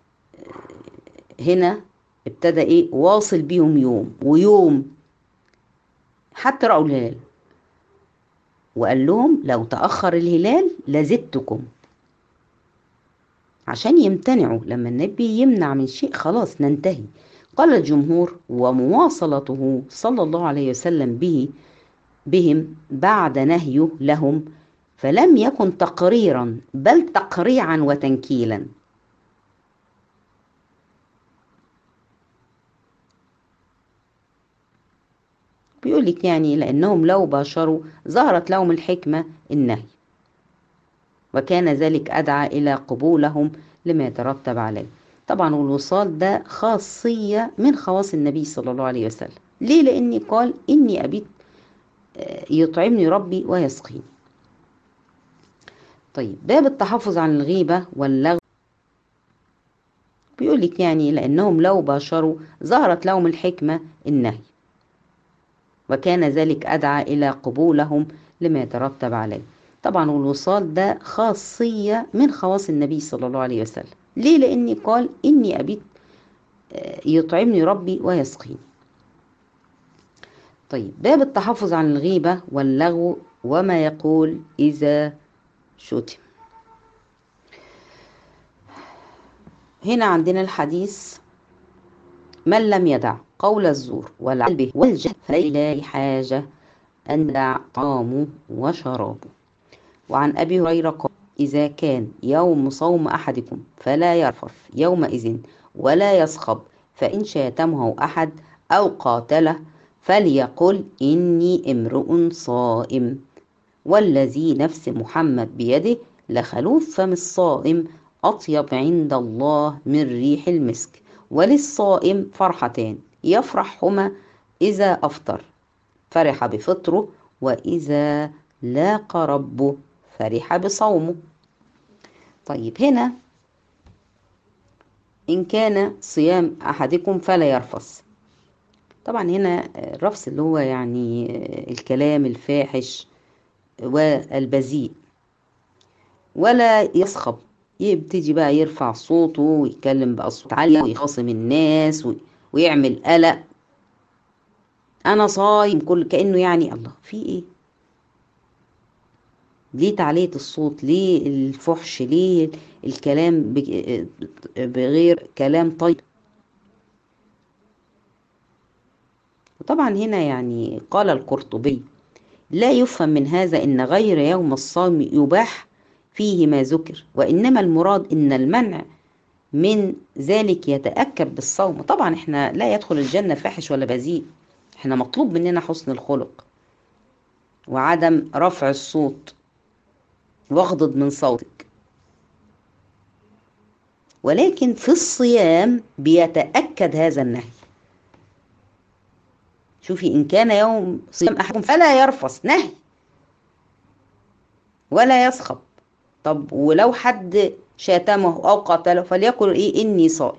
[SPEAKER 1] هنا ابتدى ايه واصل بيهم يوم ويوم حتى رأوا الهلال وقال لهم لو تأخر الهلال لزدتكم عشان يمتنعوا لما النبي يمنع من شيء خلاص ننتهي قال الجمهور ومواصلته صلى الله عليه وسلم به بهم بعد نهيه لهم فلم يكن تقريرا بل تقريعا وتنكيلا بيقول لك يعني لأنهم لو باشروا ظهرت لهم الحكمة النهي وكان ذلك أدعى إلى قبولهم لما يترتب عليه طبعا الوصال ده خاصية من خواص النبي صلى الله عليه وسلم ليه لأني قال إني أبيت يطعمني ربي ويسقيني طيب باب التحفظ عن الغيبة واللغو بيقول لك يعني لأنهم لو باشروا ظهرت لهم الحكمة النهي وكان ذلك أدعى إلى قبولهم لما يترتب عليه طبعا الوصال ده خاصية من خواص النبي صلى الله عليه وسلم ليه لأني قال إني أبيت يطعمني ربي ويسقيني طيب باب التحفظ عن الغيبة واللغو وما يقول إذا شتم هنا عندنا الحديث من لم يدع قول الزور والعلم به والجهل فلله حاجة أن يدع طعامه وشرابه وعن أبي هريرة قال إذا كان يوم صوم أحدكم فلا يرفث يومئذ ولا يصخب فإن شاتمه أحد أو قاتله فليقل إني امرؤ صائم والذي نفس محمد بيده لخلوف فم الصائم أطيب عند الله من ريح المسك وللصائم فرحتان يفرحهما إذا أفطر فرح بفطره وإذا لاقى ربه فرح بصومه طيب هنا إن كان صيام أحدكم فلا يرفث طبعا هنا الرفث اللي هو يعني الكلام الفاحش والبذيء ولا يصخب يبتدي بقى يرفع صوته ويتكلم بأصوات عالية ويخاصم الناس ويعمل قلق أنا صايم كل كأنه يعني الله في إيه ليه تعلية الصوت ليه الفحش ليه الكلام بغير كلام طيب وطبعا هنا يعني قال القرطبي لا يفهم من هذا ان غير يوم الصوم يباح فيه ما ذكر وانما المراد ان المنع من ذلك يتاكد بالصوم طبعا احنا لا يدخل الجنه فاحش ولا بذيء احنا مطلوب مننا حسن الخلق وعدم رفع الصوت واغضض من صوتك ولكن في الصيام بيتاكد هذا النهي شوفي إن كان يوم صيام أحدكم فلا يرفث نهي ولا يصخب طب ولو حد شاتمه أو قتله فليقل إيه إني صائم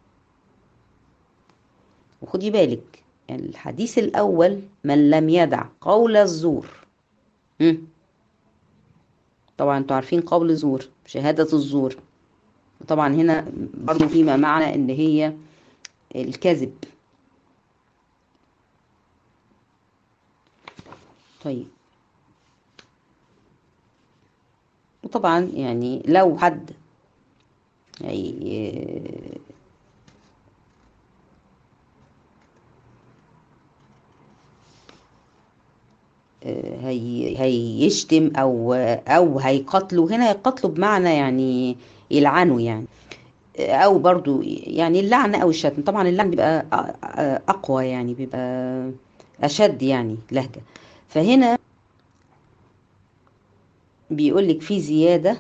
[SPEAKER 1] وخدي بالك يعني الحديث الأول من لم يدع قول الزور م? طبعا انتوا عارفين قول الزور شهادة الزور طبعا هنا برضو فيما معنى ان هي الكذب طيب وطبعا يعني لو حد يعني هي هيشتم او او هيقتله هنا يقتله بمعنى يعني يلعنه يعني او برضو يعني اللعن او الشتم طبعا اللعن بيبقى اقوى يعني بيبقى اشد يعني لهجه فهنا بيقول لك في زيادة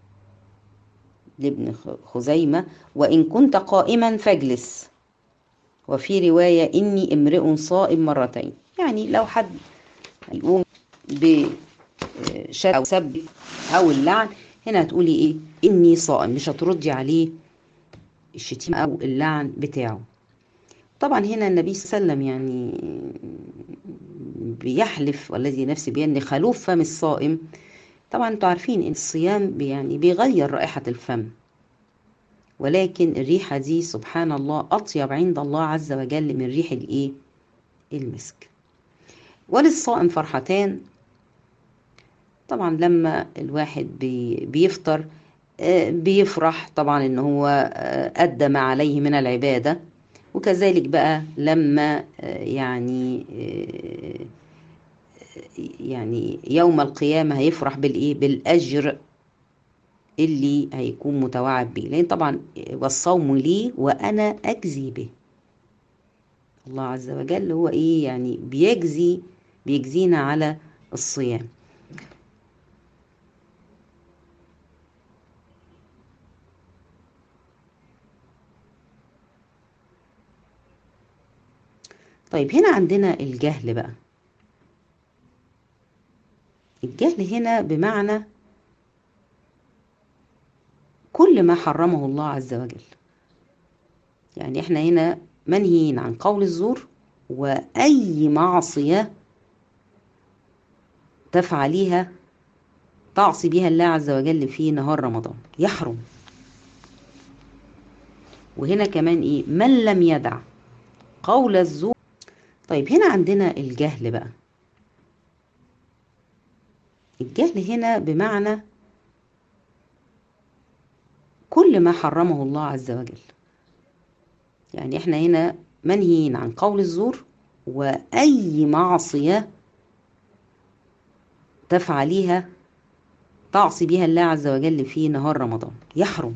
[SPEAKER 1] لابن خزيمة وإن كنت قائما فاجلس وفي رواية إني امرئ صائم مرتين يعني لو حد يقوم بشد أو سب أو اللعن هنا هتقولي إيه إني صائم مش هتردي عليه الشتيمة أو اللعن بتاعه طبعا هنا النبي صلى الله عليه وسلم يعني بيحلف والذي نفسي بيده خلوف فم الصائم طبعا انتوا عارفين ان الصيام يعني بيغير رائحة الفم ولكن الريحة دي سبحان الله أطيب عند الله عز وجل من ريح الإيه؟ المسك وللصائم فرحتان طبعا لما الواحد بي بيفطر بيفرح طبعا ان هو أدى ما عليه من العبادة وكذلك بقى لما يعني يعني يوم القيامة هيفرح بالإيه؟ بالأجر اللي هيكون متوعد بيه لأن طبعا والصوم لي وأنا أجزي به الله عز وجل هو إيه يعني بيجزي بيجزينا على الصيام طيب هنا عندنا الجهل بقى الجهل هنا بمعنى كل ما حرمه الله عز وجل يعني احنا هنا منهيين عن قول الزور وأي معصية تفعليها تعصي بها الله عز وجل في نهار رمضان يحرم وهنا كمان ايه من لم يدع قول الزور طيب هنا عندنا الجهل بقى الجهل هنا بمعنى كل ما حرمه الله عز وجل يعني احنا هنا منهيين عن قول الزور وأي معصية تفعليها تعصي بها الله عز وجل في نهار رمضان يحرم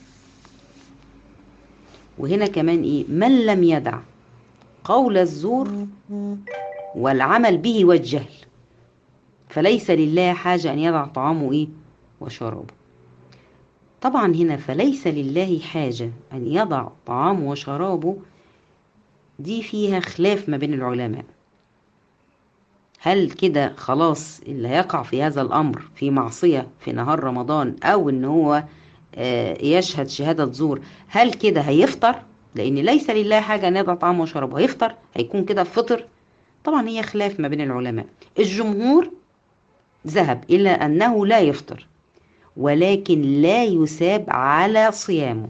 [SPEAKER 1] وهنا كمان ايه من لم يدع قول الزور والعمل به والجهل فليس لله حاجة أن يضع طعامه إيه وشرابه طبعا هنا فليس لله حاجة أن يضع طعامه وشرابه دي فيها خلاف ما بين العلماء هل كده خلاص اللي هيقع في هذا الأمر في معصية في نهار رمضان أو إن هو يشهد شهادة زور هل كده هيفطر لأن ليس لله حاجة أن يضع طعامه وشرابه هيفطر هيكون كده فطر طبعا هي خلاف ما بين العلماء الجمهور ذهب إلى أنه لا يفطر ولكن لا يساب على صيامه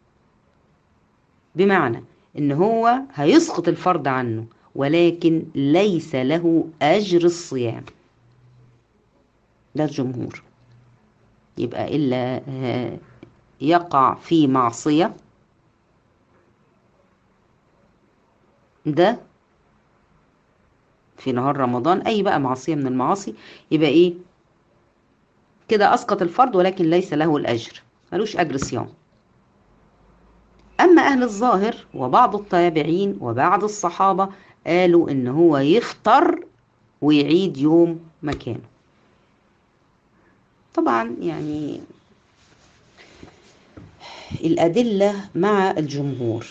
[SPEAKER 1] بمعنى ان هو هيسقط الفرض عنه ولكن ليس له اجر الصيام ده الجمهور يبقى الا يقع في معصيه ده في نهار رمضان اي بقى معصيه من المعاصي يبقى ايه كده اسقط الفرض ولكن ليس له الاجر ملوش اجر صيام اما اهل الظاهر وبعض التابعين وبعض الصحابه قالوا ان هو يفطر ويعيد يوم مكانه طبعا يعني الادله مع الجمهور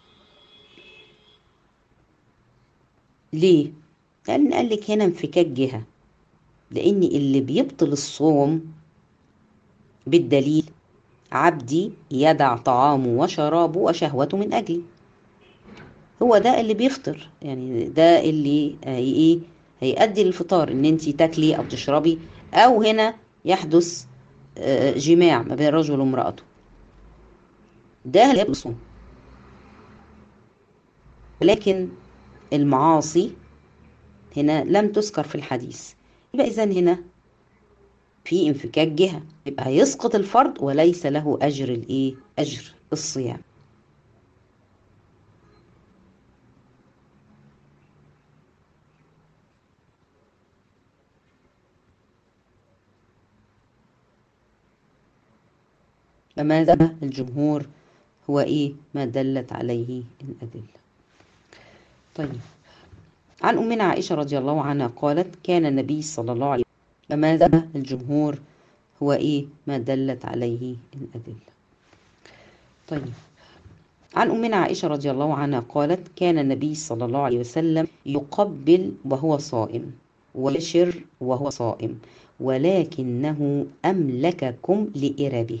[SPEAKER 1] ليه لان قال لك هنا انفكاك جهه لان اللي بيبطل الصوم بالدليل عبدي يدع طعامه وشرابه وشهوته من اجلي هو ده اللي بيفطر يعني ده اللي هي ايه هيؤدي للفطار ان انت تاكلي او تشربي او هنا يحدث جماع ما بين الرجل وامراته ده اللي يبصم لكن المعاصي هنا لم تذكر في الحديث يبقى اذا هنا في انفكاك جهه يبقى هيسقط الفرض وليس له اجر الايه اجر الصيام فماذا الجمهور هو ايه ما دلت عليه الادله طيب عن امنا عائشه رضي الله عنها قالت كان النبي صلى الله عليه وسلم فماذا الجمهور هو ايه ما دلت عليه الادله طيب عن امنا عائشه رضي الله عنها قالت كان النبي صلى الله عليه وسلم يقبل وهو صائم ويشر وهو صائم ولكنه املككم لاربه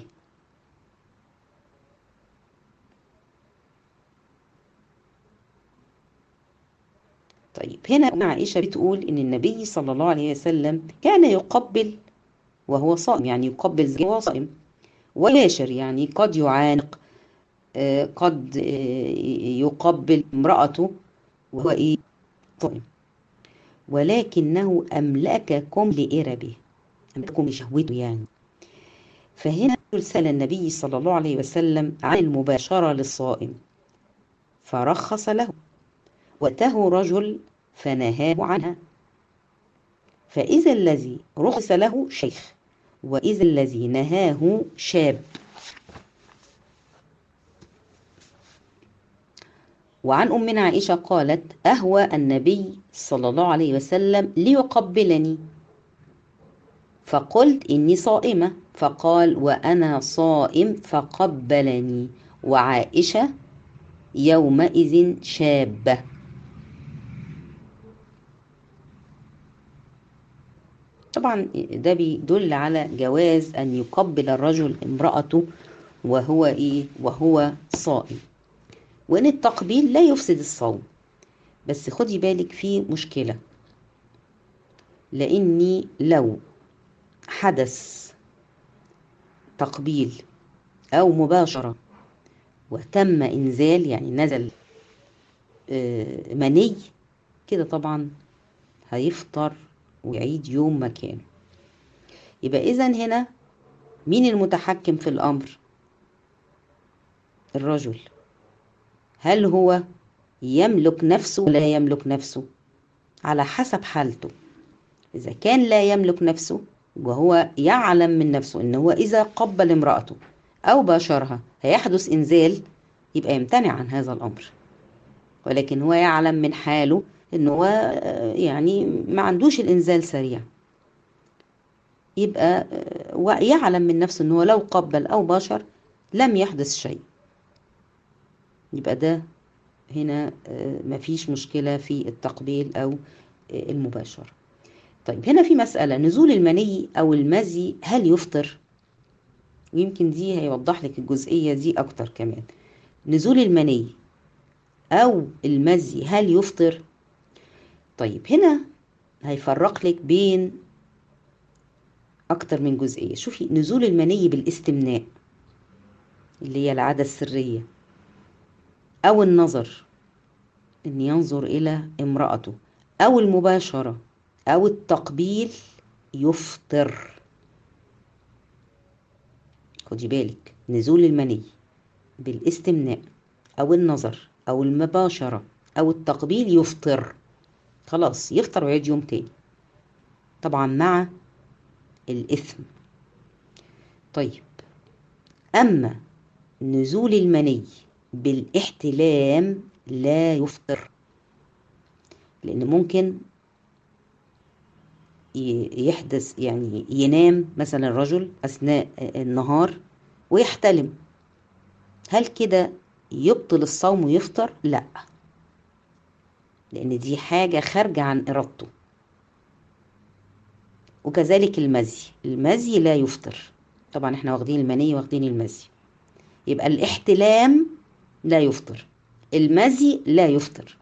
[SPEAKER 1] طيب هنا عائشة بتقول إن النبي صلى الله عليه وسلم كان يقبل وهو صائم يعني يقبل زوجته وهو صائم ويباشر يعني قد يعانق قد يقبل امرأته وهو إيه صائم ولكنه أملككم لإربه أملككم لشهوته يعني فهنا سأل النبي صلى الله عليه وسلم عن المباشرة للصائم فرخص له وأتاه رجل فنهاه عنها فإذا الذي رخص له شيخ وإذا الذي نهاه شاب وعن أمنا عائشة قالت أهوى النبي صلى الله عليه وسلم ليقبلني فقلت إني صائمة فقال وأنا صائم فقبلني وعائشة يومئذ شابة طبعا ده بيدل على جواز أن يقبل الرجل امرأته وهو إيه وهو صائم وإن التقبيل لا يفسد الصوم بس خدي بالك في مشكلة لأني لو حدث تقبيل أو مباشرة وتم إنزال يعني نزل مني كده طبعا هيفطر ويعيد يوم مكانه يبقى إذا هنا مين المتحكم في الأمر الرجل هل هو يملك نفسه ولا يملك نفسه على حسب حالته إذا كان لا يملك نفسه وهو يعلم من نفسه إن هو إذا قبل امرأته أو باشرها هيحدث إنزال يبقى يمتنع عن هذا الأمر ولكن هو يعلم من حاله إن هو يعني ما عندوش الإنزال سريع يبقى يعلم من نفسه إن هو لو قبل أو باشر لم يحدث شيء يبقى ده هنا مفيش مشكلة في التقبيل أو المباشرة طيب هنا في مسألة نزول المني أو المزي هل يفطر ويمكن دي هيوضح لك الجزئية دي أكتر كمان نزول المني أو المزي هل يفطر طيب هنا هيفرق لك بين أكتر من جزئية شوفي نزول المني بالاستمناء اللي هي العادة السرية أو النظر إن ينظر إلى امرأته أو المباشرة أو التقبيل يفطر خدي بالك نزول المني بالاستمناء أو النظر أو المباشرة أو التقبيل يفطر خلاص يفطر ويعيد يوم تاني طبعا مع الإثم طيب أما نزول المني بالاحتلام لا يفطر لأن ممكن يحدث يعني ينام مثلا الرجل أثناء النهار ويحتلم هل كده يبطل الصوم ويفطر؟ لا لأن دي حاجة خارجة عن إرادته وكذلك المزي المزي لا يفطر طبعا احنا واخدين المني واخدين المزي يبقى الاحتلام لا يفطر المزي لا يفطر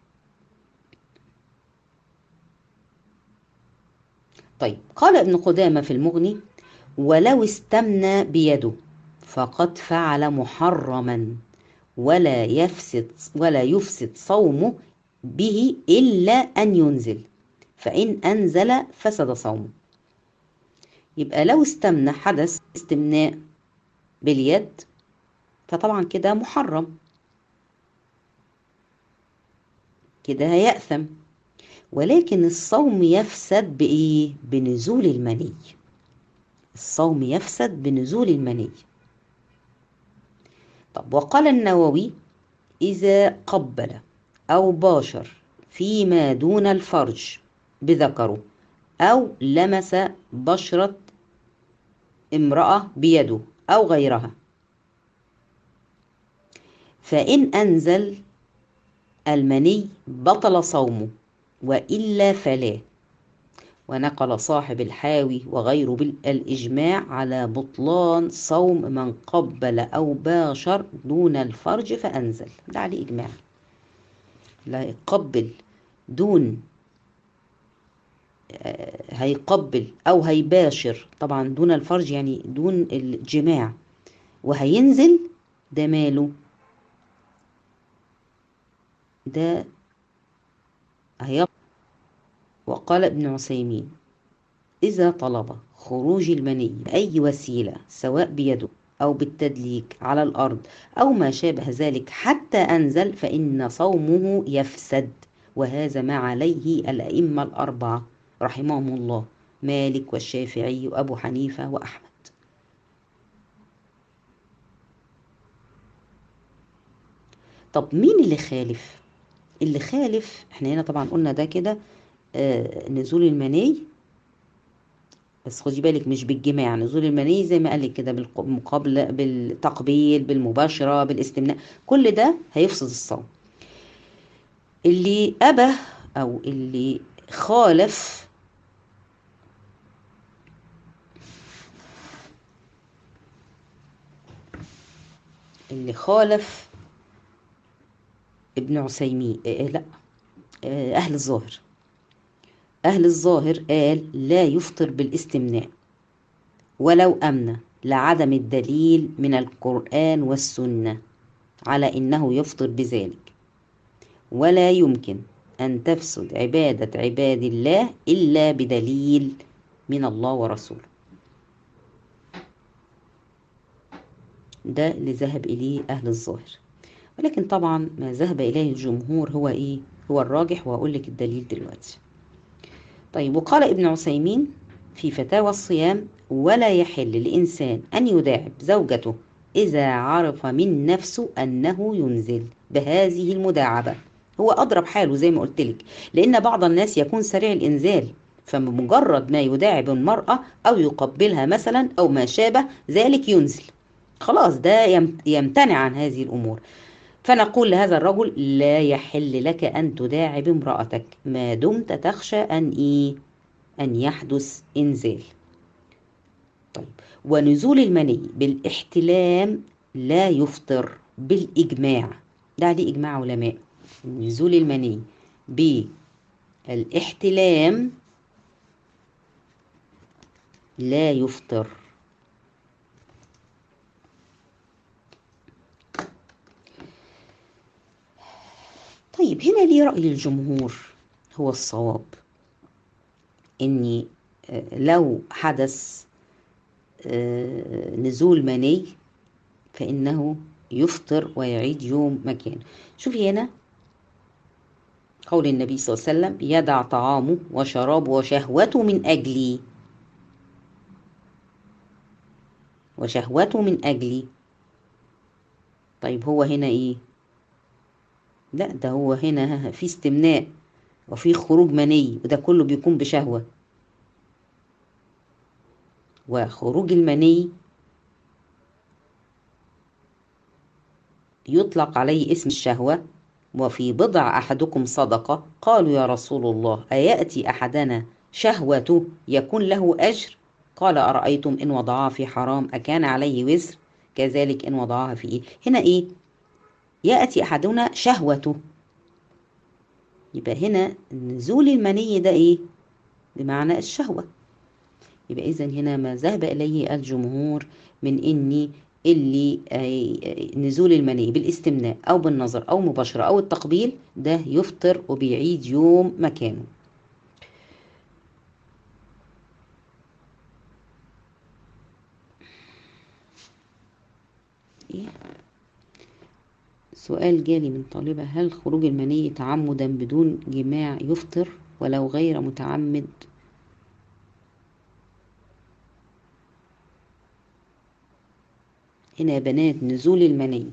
[SPEAKER 1] طيب قال ابن قدامة في المغني ولو استمنى بيده فقد فعل محرما ولا يفسد ولا يفسد صومه به إلا أن ينزل فإن أنزل فسد صومه يبقى لو استمنى حدث استمناء باليد فطبعا كده محرم كده هيأثم ولكن الصوم يفسد بإيه؟ بنزول المني الصوم يفسد بنزول المني طب وقال النووي إذا قبل أو باشر فيما دون الفرج بذكره أو لمس بشرة امرأة بيده أو غيرها فإن أنزل المني بطل صومه وإلا فلا ونقل صاحب الحاوي وغيره بالإجماع على بطلان صوم من قبل أو باشر دون الفرج فأنزل ده عليه إجماع لا يقبل دون هيقبل أو هيباشر طبعا دون الفرج يعني دون الجماع وهينزل ده ماله ده هيبقى وقال ابن عثيمين إذا طلب خروج المني بأي وسيلة سواء بيده أو بالتدليك على الأرض أو ما شابه ذلك حتى أنزل فإن صومه يفسد وهذا ما عليه الأئمة الأربعة رحمهم الله مالك والشافعي وأبو حنيفة وأحمد طب مين اللي خالف اللي خالف احنا هنا طبعا قلنا ده كده آه نزول المني بس خدي بالك مش بالجماع نزول المني زي ما قال لك كده بالمقابله بالتقبيل بالمباشره بالاستمناء كل ده هيفسد الصوم اللي ابى او اللي خالف اللي خالف ابن عثيمين آه لا آه أهل الظاهر أهل الظاهر قال لا يفطر بالاستمناء ولو أمن لعدم الدليل من القرآن والسنة على إنه يفطر بذلك ولا يمكن أن تفسد عبادة عباد الله إلا بدليل من الله ورسوله ده اللي ذهب إليه أهل الظاهر ولكن طبعا ما ذهب إليه الجمهور هو إيه هو الراجح وهقول لك الدليل دلوقتي طيب وقال ابن عثيمين في فتاوى الصيام ولا يحل لإنسان أن يداعب زوجته إذا عرف من نفسه أنه ينزل بهذه المداعبة هو أضرب حاله زي ما قلت لك لأن بعض الناس يكون سريع الإنزال فمجرد ما يداعب المرأة أو يقبلها مثلا أو ما شابه ذلك ينزل خلاص ده يمتنع عن هذه الأمور فنقول لهذا الرجل لا يحل لك أن تداعب امرأتك ما دمت تخشى أن إيه أن يحدث إنزال طيب ونزول المني بالاحتلام لا يفطر بالإجماع ده عليه إجماع علماء نزول المني بالاحتلام لا يفطر طيب هنا ليه رأي الجمهور هو الصواب إني لو حدث نزول مني فإنه يفطر ويعيد يوم مكانه شوفي هنا قول النبي صلى الله عليه وسلم يدع طعامه وشرابه وشهوته من أجلي وشهوته من أجلي طيب هو هنا إيه لا ده هو هنا في استمناء وفي خروج مني وده كله بيكون بشهوة وخروج المني يطلق عليه اسم الشهوة وفي بضع أحدكم صدقة قالوا يا رسول الله أيأتي أحدنا شهوته يكون له أجر قال أرأيتم إن وضعها في حرام أكان عليه وزر كذلك إن وضعها في إيه هنا إيه يأتي أحدنا شهوته يبقى هنا نزول المني ده إيه بمعنى الشهوة يبقى إذا هنا ما ذهب إليه الجمهور من إني اللي نزول المني بالاستمناء أو بالنظر أو مباشرة أو التقبيل ده يفطر وبيعيد يوم مكانه إيه؟ سؤال جالي من طالبة هل خروج المني تعمدا بدون جماع يفطر ولو غير متعمد هنا يا بنات نزول المني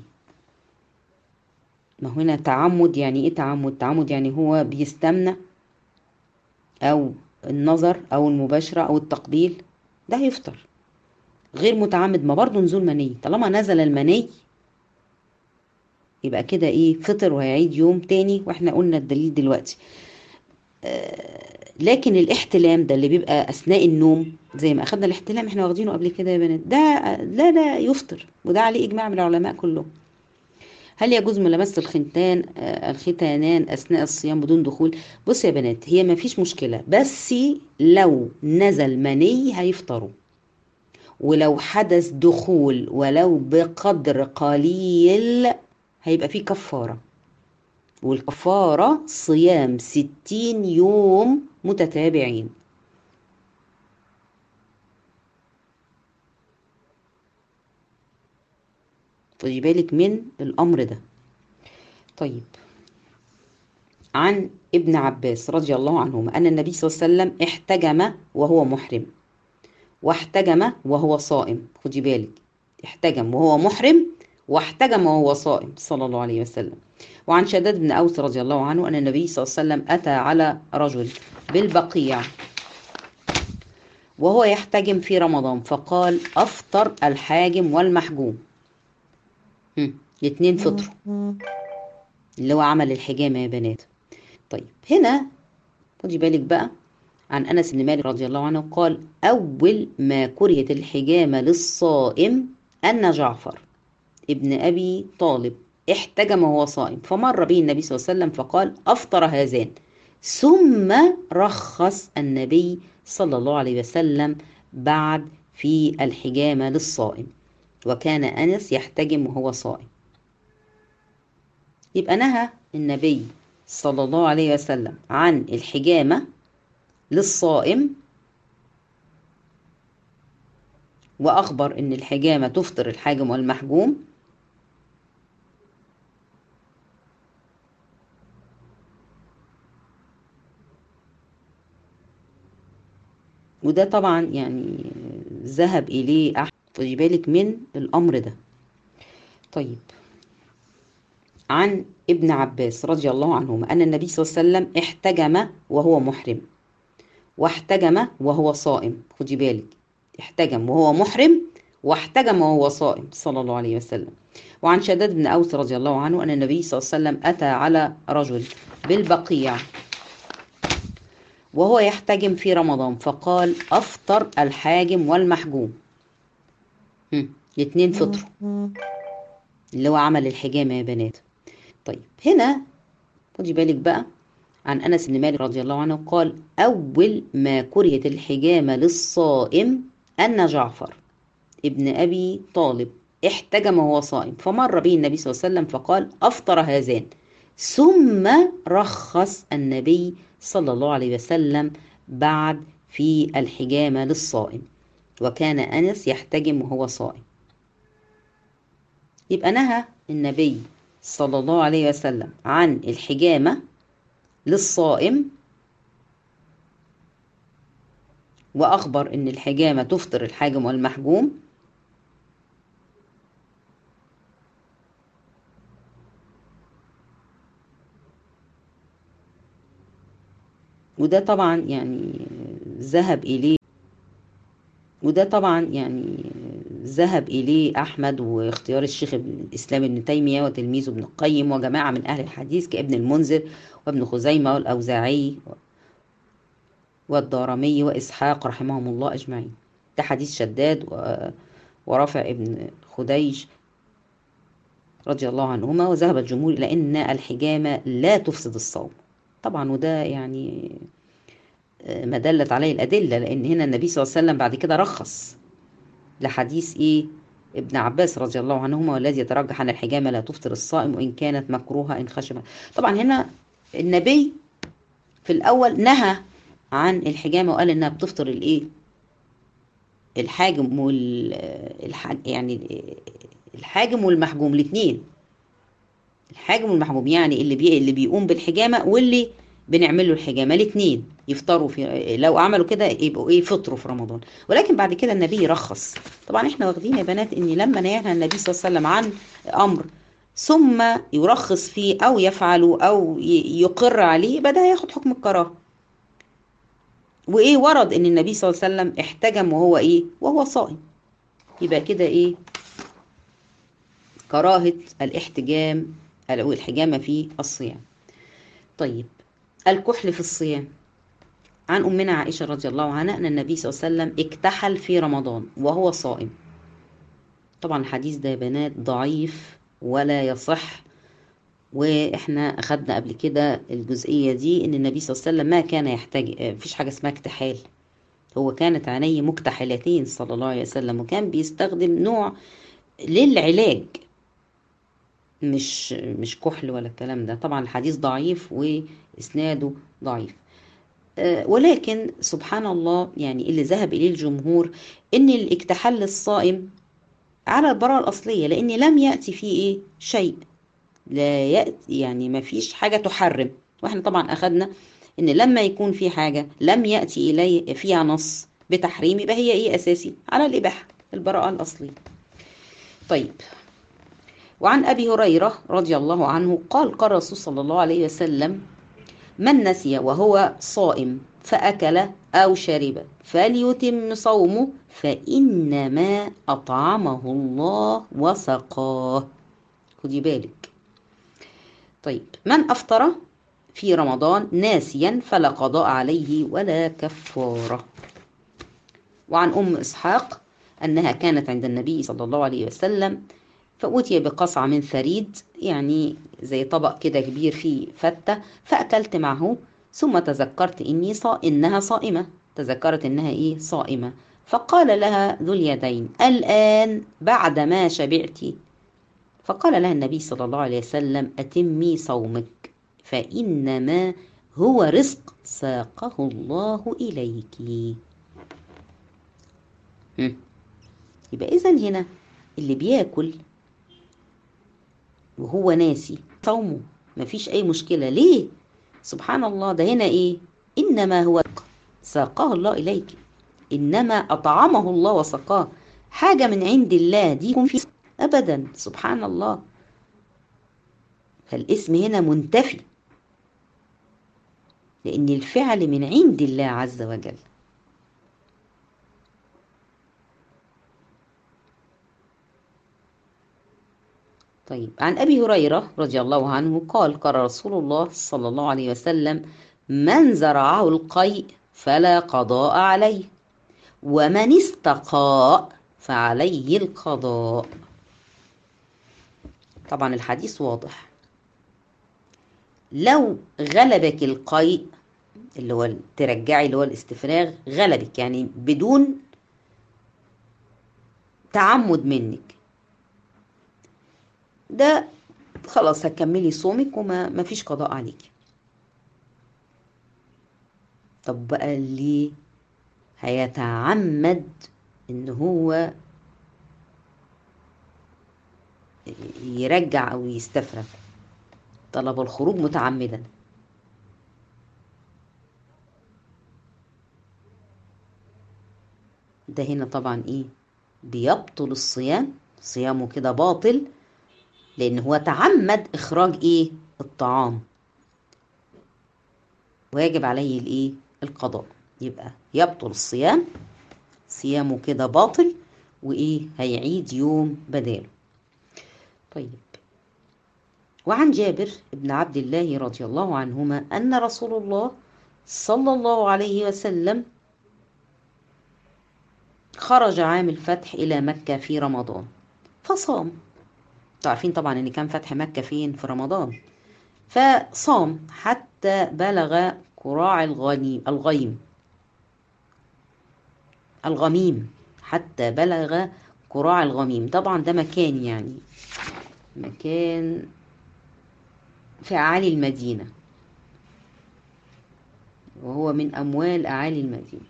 [SPEAKER 1] ما هنا تعمد يعني ايه تعمد تعمد يعني هو بيستمنى او النظر او المباشرة او التقبيل ده هيفطر غير متعمد ما برضه نزول مني طالما نزل المني يبقى كده ايه فطر وهيعيد يوم تاني واحنا قلنا الدليل دلوقتي آه لكن الاحتلام ده اللي بيبقى اثناء النوم زي ما اخدنا الاحتلام احنا واخدينه قبل كده يا بنات ده لا ده يفطر وده عليه اجماع من العلماء كلهم هل يجوز ملامسة الختان الختانان أثناء الصيام بدون دخول بص يا بنات هي ما فيش مشكلة بس لو نزل مني هيفطروا ولو حدث دخول ولو بقدر قليل هيبقى فيه كفارة والكفارة صيام ستين يوم متتابعين خدي بالك من الأمر ده طيب عن ابن عباس رضي الله عنهما أن النبي صلى الله عليه وسلم احتجم وهو محرم واحتجم وهو صائم خدي بالك احتجم وهو محرم واحتجم وهو صائم صلى الله عليه وسلم وعن شداد بن أوس رضي الله عنه أن النبي صلى الله عليه وسلم أتى على رجل بالبقيع وهو يحتجم في رمضان فقال أفطر الحاجم والمحجوم الاثنين فطروا اللي هو عمل الحجامة يا بنات طيب هنا خدي بالك بقى عن أنس بن مالك رضي الله عنه قال أول ما كرهت الحجامة للصائم أن جعفر ابن أبي طالب احتجم وهو صائم فمر به النبي صلى الله عليه وسلم فقال أفطر هذان ثم رخص النبي صلى الله عليه وسلم بعد في الحجامة للصائم وكان أنس يحتجم وهو صائم يبقى نهى النبي صلى الله عليه وسلم عن الحجامة للصائم وأخبر إن الحجامة تفطر الحاجم والمحجوم وده طبعا يعني ذهب إليه أحد خدي بالك من الأمر ده طيب عن ابن عباس رضي الله عنهما أن النبي صلى الله عليه وسلم احتجم وهو محرم واحتجم وهو صائم خدي بالك احتجم وهو محرم واحتجم وهو صائم صلى الله عليه وسلم وعن شداد بن أوس رضي الله عنه أن النبي صلى الله عليه وسلم أتى على رجل بالبقيع وهو يحتجم في رمضان فقال أفطر الحاجم والمحجوم الاثنين فطروا اللي هو عمل الحجامة يا بنات طيب هنا خدي بالك بقى عن أنس بن مالك رضي الله عنه قال أول ما كرهت الحجامة للصائم أن جعفر ابن أبي طالب احتجم وهو صائم فمر به النبي صلى الله عليه وسلم فقال أفطر هذان ثم رخص النبي صلى الله عليه وسلم بعد في الحجامة للصائم وكان أنس يحتجم وهو صائم يبقى نهى النبي صلى الله عليه وسلم عن الحجامة للصائم وأخبر إن الحجامة تفطر الحاجم والمحجوم وده طبعا يعني ذهب إليه وده طبعا يعني ذهب إليه أحمد واختيار الشيخ ابن الإسلام ابن تيمية وتلميذه ابن القيم وجماعة من أهل الحديث كابن المنذر وابن خزيمة والأوزاعي والدارمي وإسحاق رحمهم الله أجمعين ده حديث شداد ورافع ابن خديج رضي الله عنهما وذهب الجمهور إلى أن الحجامة لا تفسد الصوم طبعا وده يعني ما دلت عليه الأدلة لأن هنا النبي صلى الله عليه وسلم بعد كده رخص لحديث إيه ابن عباس رضي الله عنهما والذي يترجح أن الحجامة لا تفطر الصائم وإن كانت مكروهة إن خشب طبعا هنا النبي في الأول نهى عن الحجامة وقال إنها بتفطر الإيه الحاجم وال يعني الحاجم والمحجوم الاثنين الحاجم والمحجوم يعني اللي بي... اللي بيقوم بالحجامة واللي بنعمل له الحجامة الاثنين يفطروا في لو عملوا كده يبقوا ايه فطروا في رمضان ولكن بعد كده النبي يرخص طبعا احنا واخدين يا بنات ان لما نهى النبي صلى الله عليه وسلم عن امر ثم يرخص فيه او يفعله او يقر عليه يبقى ده هياخد حكم الكراهه وايه ورد ان النبي صلى الله عليه وسلم احتجم وهو ايه وهو صائم يبقى كده ايه كراهه الاحتجام او الحجامه في الصيام طيب الكحل في الصيام عن أمنا عائشة رضي الله عنها أن النبي صلى الله عليه وسلم اكتحل في رمضان وهو صائم طبعا الحديث ده يا بنات ضعيف ولا يصح واحنا اخدنا قبل كده الجزئيه دي ان النبي صلى الله عليه وسلم ما كان يحتاج مفيش حاجه اسمها اكتحال هو كانت عينيه مكتحلتين صلى الله عليه وسلم وكان بيستخدم نوع للعلاج مش مش كحل ولا الكلام ده طبعا الحديث ضعيف واسناده ضعيف ولكن سبحان الله يعني اللي ذهب اليه الجمهور ان الاكتحال للصائم على البراءة الأصلية لأن لم يأتي فيه إيه شيء لا يأتي يعني ما فيش حاجة تحرم وإحنا طبعا أخدنا إن لما يكون في حاجة لم يأتي إليه فيها نص بتحريم يبقى هي إيه أساسي على الإباحة البراءة الأصلية طيب وعن أبي هريرة رضي الله عنه قال قال الرسول صلى الله عليه وسلم من نسي وهو صائم فأكل أو شرب فليتم صومه فإنما أطعمه الله وسقاه خدي بالك طيب من أفطر في رمضان ناسيا فلا قضاء عليه ولا كفارة وعن أم إسحاق أنها كانت عند النبي صلى الله عليه وسلم فأتي بقصعة من ثريد يعني زي طبق كده كبير فيه فتة فأكلت معه ثم تذكرت إني صا إنها صائمة تذكرت إنها إيه صائمة فقال لها ذو اليدين الآن بعدما شبعت فقال لها النبي صلى الله عليه وسلم أتمي صومك فإنما هو رزق ساقه الله إليك يبقى إذا هنا اللي بياكل وهو ناسي صومه مفيش أي مشكلة ليه؟ سبحان الله ده هنا إيه؟ إنما هو ساقاه الله إليك إنما أطعمه الله وسقاه حاجة من عند الله دي يكون في أبدا سبحان الله فالاسم هنا منتفي لأن الفعل من عند الله عز وجل طيب عن أبي هريرة رضي الله عنه قال قال رسول الله صلى الله عليه وسلم من زرعه القيء فلا قضاء عليه ومن استقاء فعليه القضاء طبعا الحديث واضح لو غلبك القيء اللي هو ترجعي اللي هو الاستفراغ غلبك يعني بدون تعمد منك ده خلاص هتكملي صومك وما ما فيش قضاء عليك طب بقى اللي هيتعمد ان هو يرجع او يستفرغ طلب الخروج متعمدا ده هنا طبعا ايه بيبطل الصيام صيامه كده باطل لان هو تعمد اخراج ايه الطعام ويجب عليه الايه القضاء يبقى يبطل الصيام صيامه كده باطل وايه هيعيد يوم بداله طيب وعن جابر بن عبد الله رضي الله عنهما ان رسول الله صلى الله عليه وسلم خرج عام الفتح الى مكه في رمضان فصام عارفين طبعا ان كان فتح مكه فين في رمضان فصام حتى بلغ قراع الغنيم الغيم الغميم حتى بلغ قراع الغميم طبعا ده مكان يعني مكان في أعالي المدينة وهو من أموال أعالي المدينة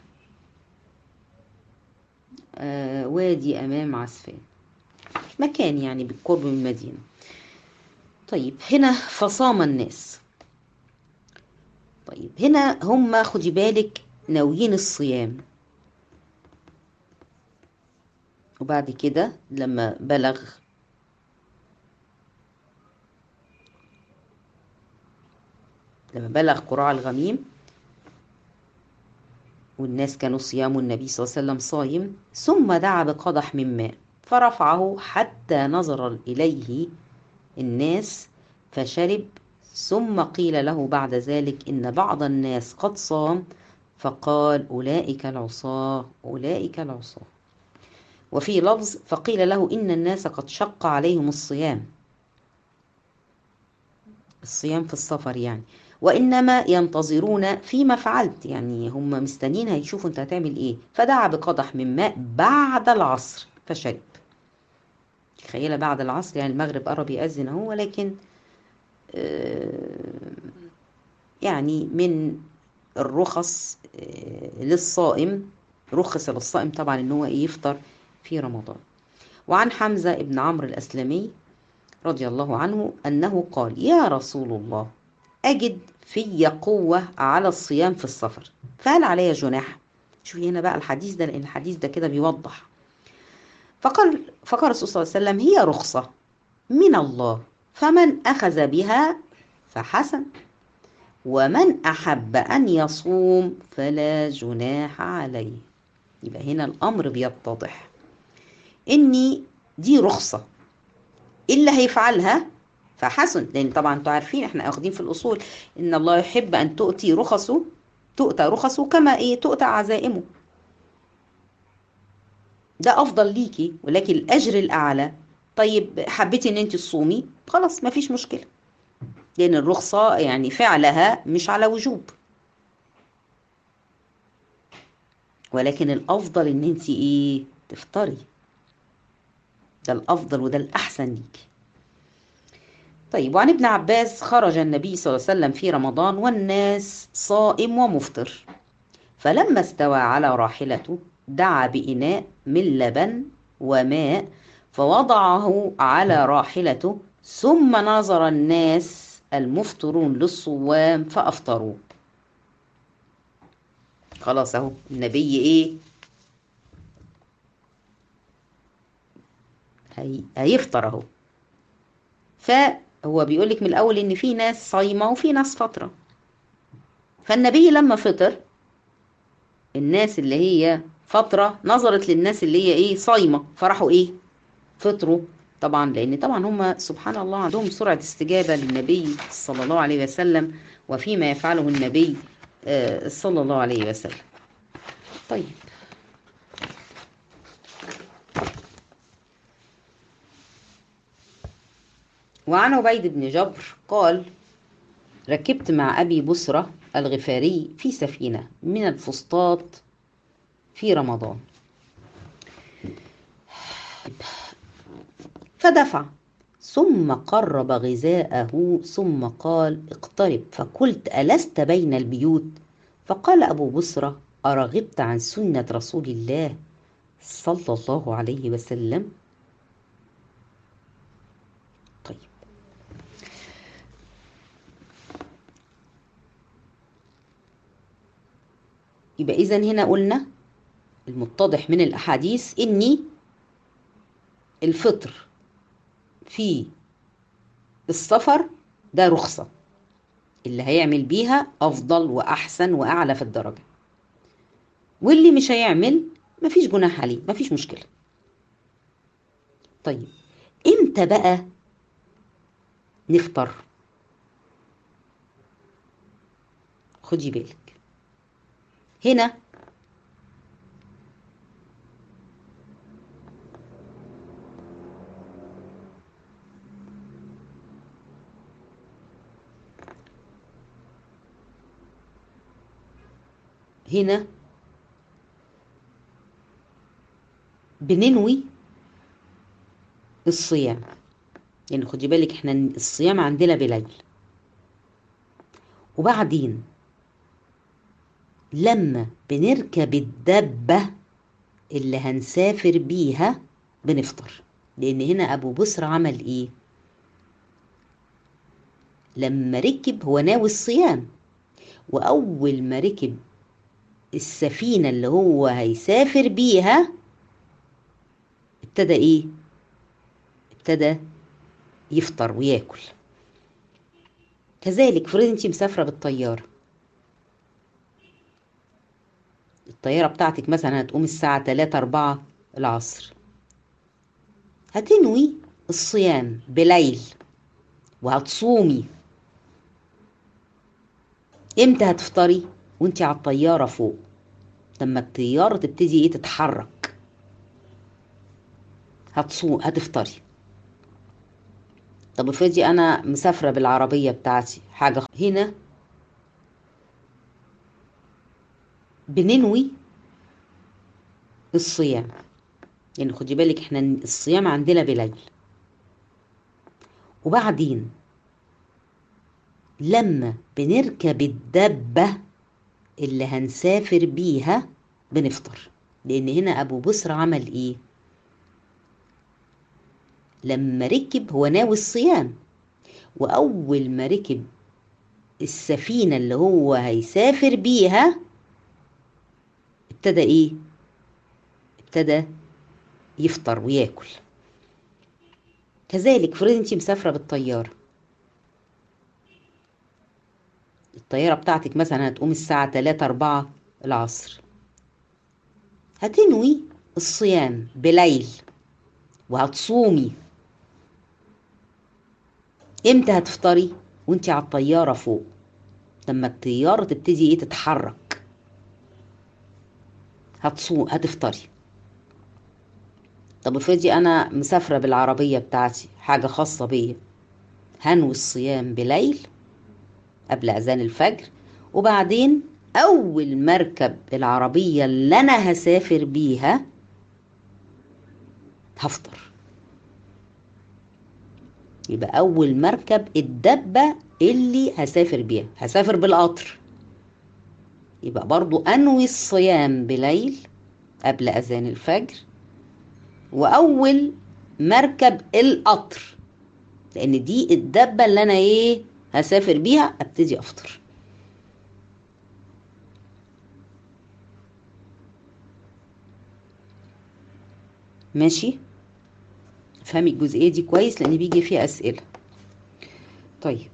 [SPEAKER 1] آه وادي أمام عسفان مكان يعني بالقرب من المدينة طيب هنا فصام الناس طيب هنا هم خدي بالك ناويين الصيام وبعد كده لما بلغ لما بلغ قراع الغميم والناس كانوا صيام النبي صلى الله عليه وسلم صايم ثم دعا بقدح من ماء فرفعه حتى نظر إليه الناس فشرب ثم قيل له بعد ذلك إن بعض الناس قد صام فقال أولئك العصاة أولئك العصاة وفي لفظ فقيل له إن الناس قد شق عليهم الصيام الصيام في السفر يعني وإنما ينتظرون فيما فعلت يعني هم مستنين هيشوفوا أنت هتعمل إيه فدعا بقدح من ماء بعد العصر فشرب تخيل بعد العصر يعني المغرب قرب يأذن أهو ولكن يعني من الرخص للصائم رخص للصائم طبعا ان هو يفطر في رمضان وعن حمزة ابن عمرو الأسلمي رضي الله عنه أنه قال يا رسول الله أجد في قوة على الصيام في السفر فهل علي جناح شوفي هنا بقى الحديث ده لأن الحديث ده كده بيوضح فقال فقال الرسول صلى الله عليه وسلم هي رخصة من الله فمن أخذ بها فحسن ومن أحب أن يصوم فلا جناح عليه يبقى هنا الأمر بيتضح إني دي رخصة اللي هيفعلها فحسن لأن طبعا أنتوا عارفين إحنا واخدين في الأصول إن الله يحب أن تؤتي رخصه تؤتى رخصه كما إيه تؤتى عزائمه ده أفضل ليكي ولكن الأجر الأعلى طيب حبيتي إن أنت تصومي خلاص مفيش مشكلة لأن الرخصة يعني فعلها مش على وجوب ولكن الأفضل إن أنت إيه تفطري ده الأفضل وده الأحسن ليك طيب وعن ابن عباس خرج النبي صلى الله عليه وسلم في رمضان والناس صائم ومفطر فلما استوى على راحلته دعا بإناء من لبن وماء فوضعه على راحلته ثم نظر الناس المفطرون للصوام فأفطروا خلاص اهو النبي ايه هي... هيفطر اهو فهو بيقول لك من الاول ان في ناس صايمه وفي ناس فطره فالنبي لما فطر الناس اللي هي فترة نظرت للناس اللي هي ايه صايمة فراحوا ايه فطروا طبعا لان طبعا هم سبحان الله عندهم سرعة استجابة للنبي صلى الله عليه وسلم وفيما يفعله النبي آه صلى الله عليه وسلم طيب وعن عبيد بن جبر قال ركبت مع أبي بصرة الغفاري في سفينة من الفسطاط في رمضان فدفع ثم قرب غذاءه ثم قال اقترب فقلت ألست بين البيوت فقال أبو بصرة أرغبت عن سنة رسول الله صلى الله عليه وسلم طيب يبقى إذا هنا قلنا المتضح من الأحاديث إني الفطر في السفر ده رخصة اللي هيعمل بيها أفضل وأحسن وأعلى في الدرجة واللي مش هيعمل مفيش جناح عليه مفيش مشكلة طيب امتى بقى نفطر خدي بالك هنا هنا بننوي الصيام يعني خدي بالك احنا الصيام عندنا بليل وبعدين لما بنركب الدبة اللي هنسافر بيها بنفطر لأن هنا أبو بصر عمل إيه؟ لما ركب هو ناوي الصيام وأول ما ركب السفينة اللي هو هيسافر بيها ابتدى ايه ابتدى يفطر وياكل كذلك فرض انت مسافرة بالطيارة الطيارة بتاعتك مثلا هتقوم الساعة 3 4 العصر هتنوي الصيام بليل وهتصومي امتى هتفطري وانت على الطيارة فوق لما الطيارة تبتدي ايه تتحرك هتصوم هتفطري طب افرضي انا مسافره بالعربيه بتاعتي حاجه هنا بننوي الصيام يعني خدي بالك احنا الصيام عندنا بليل وبعدين لما بنركب الدبة اللي هنسافر بيها بنفطر لأن هنا أبو بصر عمل إيه؟ لما ركب هو ناوي الصيام وأول ما ركب السفينة اللي هو هيسافر بيها ابتدى إيه؟ ابتدى يفطر وياكل كذلك فرض انت مسافرة بالطيارة الطيارة بتاعتك مثلا هتقوم الساعة 3 4 العصر هتنوي الصيام بليل وهتصومي امتى هتفطري وانت على الطيارة فوق لما الطيارة تبتدي ايه تتحرك هتصوم هتفطري طب افرضي انا مسافرة بالعربية بتاعتي حاجة خاصة بيا هنوي الصيام بليل قبل اذان الفجر وبعدين اول مركب العربية اللي انا هسافر بيها هفطر يبقى اول مركب الدبة اللي هسافر بيها هسافر بالقطر يبقى برضو انوي الصيام بليل قبل اذان الفجر واول مركب القطر لان دي الدبة اللي انا ايه هسافر بيها ابتدي افطر ماشي فهمي الجزئية دي كويس لان بيجي فيها اسئلة طيب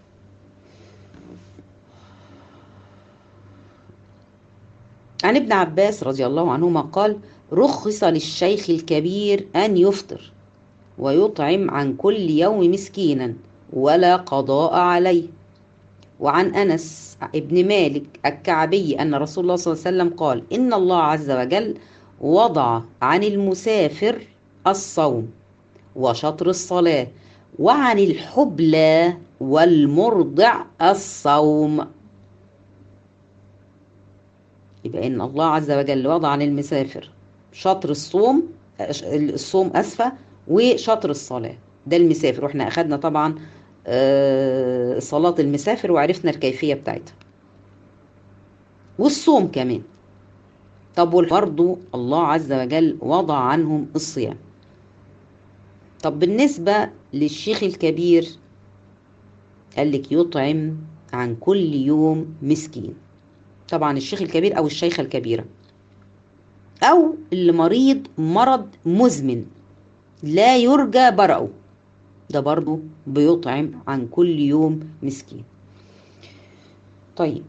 [SPEAKER 1] عن ابن عباس رضي الله عنهما قال رخص للشيخ الكبير أن يفطر ويطعم عن كل يوم مسكينا ولا قضاء عليه وعن أنس ابن مالك الكعبي أن رسول الله صلى الله عليه وسلم قال إن الله عز وجل وضع عن المسافر الصوم وشطر الصلاة وعن الحبلى والمرضع الصوم يبقى إن الله عز وجل وضع عن المسافر شطر الصوم الصوم أسفة وشطر الصلاة ده المسافر واحنا أخدنا طبعا صلاة المسافر وعرفنا الكيفية بتاعتها والصوم كمان طب برضو الله عز وجل وضع عنهم الصيام طب بالنسبة للشيخ الكبير قال لك يطعم عن كل يوم مسكين طبعا الشيخ الكبير أو الشيخة الكبيرة أو اللي مريض مرض مزمن لا يرجى برأه ده برضو بيطعم عن كل يوم مسكين طيب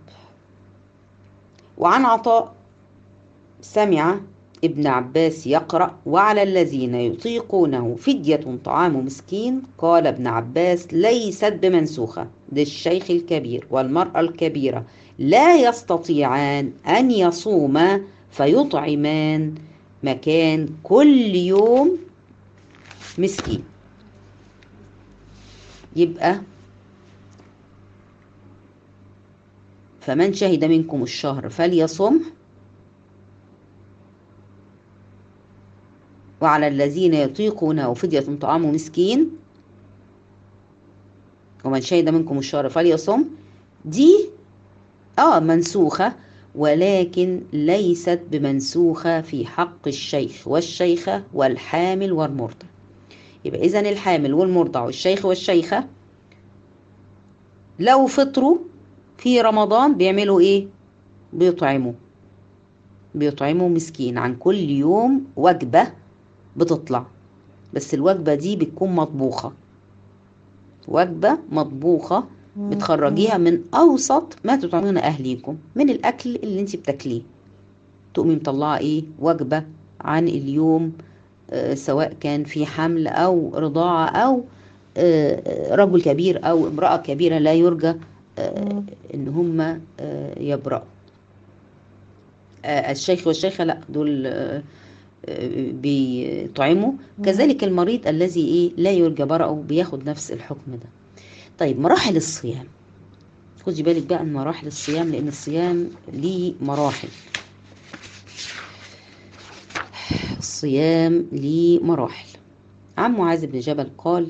[SPEAKER 1] وعن عطاء سمع ابن عباس يقرأ وعلى الذين يطيقونه فدية طعام مسكين قال ابن عباس ليست بمنسوخة للشيخ الكبير والمرأة الكبيرة لا يستطيعان أن يصوما فيطعمان مكان كل يوم مسكين يبقى فمن شهد منكم الشهر فليصم وعلى الذين يطيقونه فدية طعام مسكين ومن شهد منكم الشهر فليصم دي اه منسوخة ولكن ليست بمنسوخة في حق الشيخ والشيخة والحامل والمرضع يبقى إذا الحامل والمرضع والشيخ والشيخة لو فطروا في رمضان بيعملوا إيه؟ بيطعموا بيطعموا مسكين عن كل يوم وجبة بتطلع بس الوجبة دي بتكون مطبوخة وجبة مطبوخة بتخرجيها من أوسط ما تطعمون أهليكم من الأكل اللي انت بتاكليه تقومي مطلعة إيه وجبة عن اليوم آه سواء كان في حمل أو رضاعة أو آه رجل كبير أو امرأة كبيرة لا يرجى آه إن هم يبرأوا الشيخ والشيخة لا دول بيطعمه كذلك المريض الذي ايه لا يرجى برأه بياخد نفس الحكم ده طيب مراحل الصيام خدي بالك بقى من مراحل الصيام لان الصيام ليه مراحل الصيام ليه مراحل عن معاذ بن جبل قال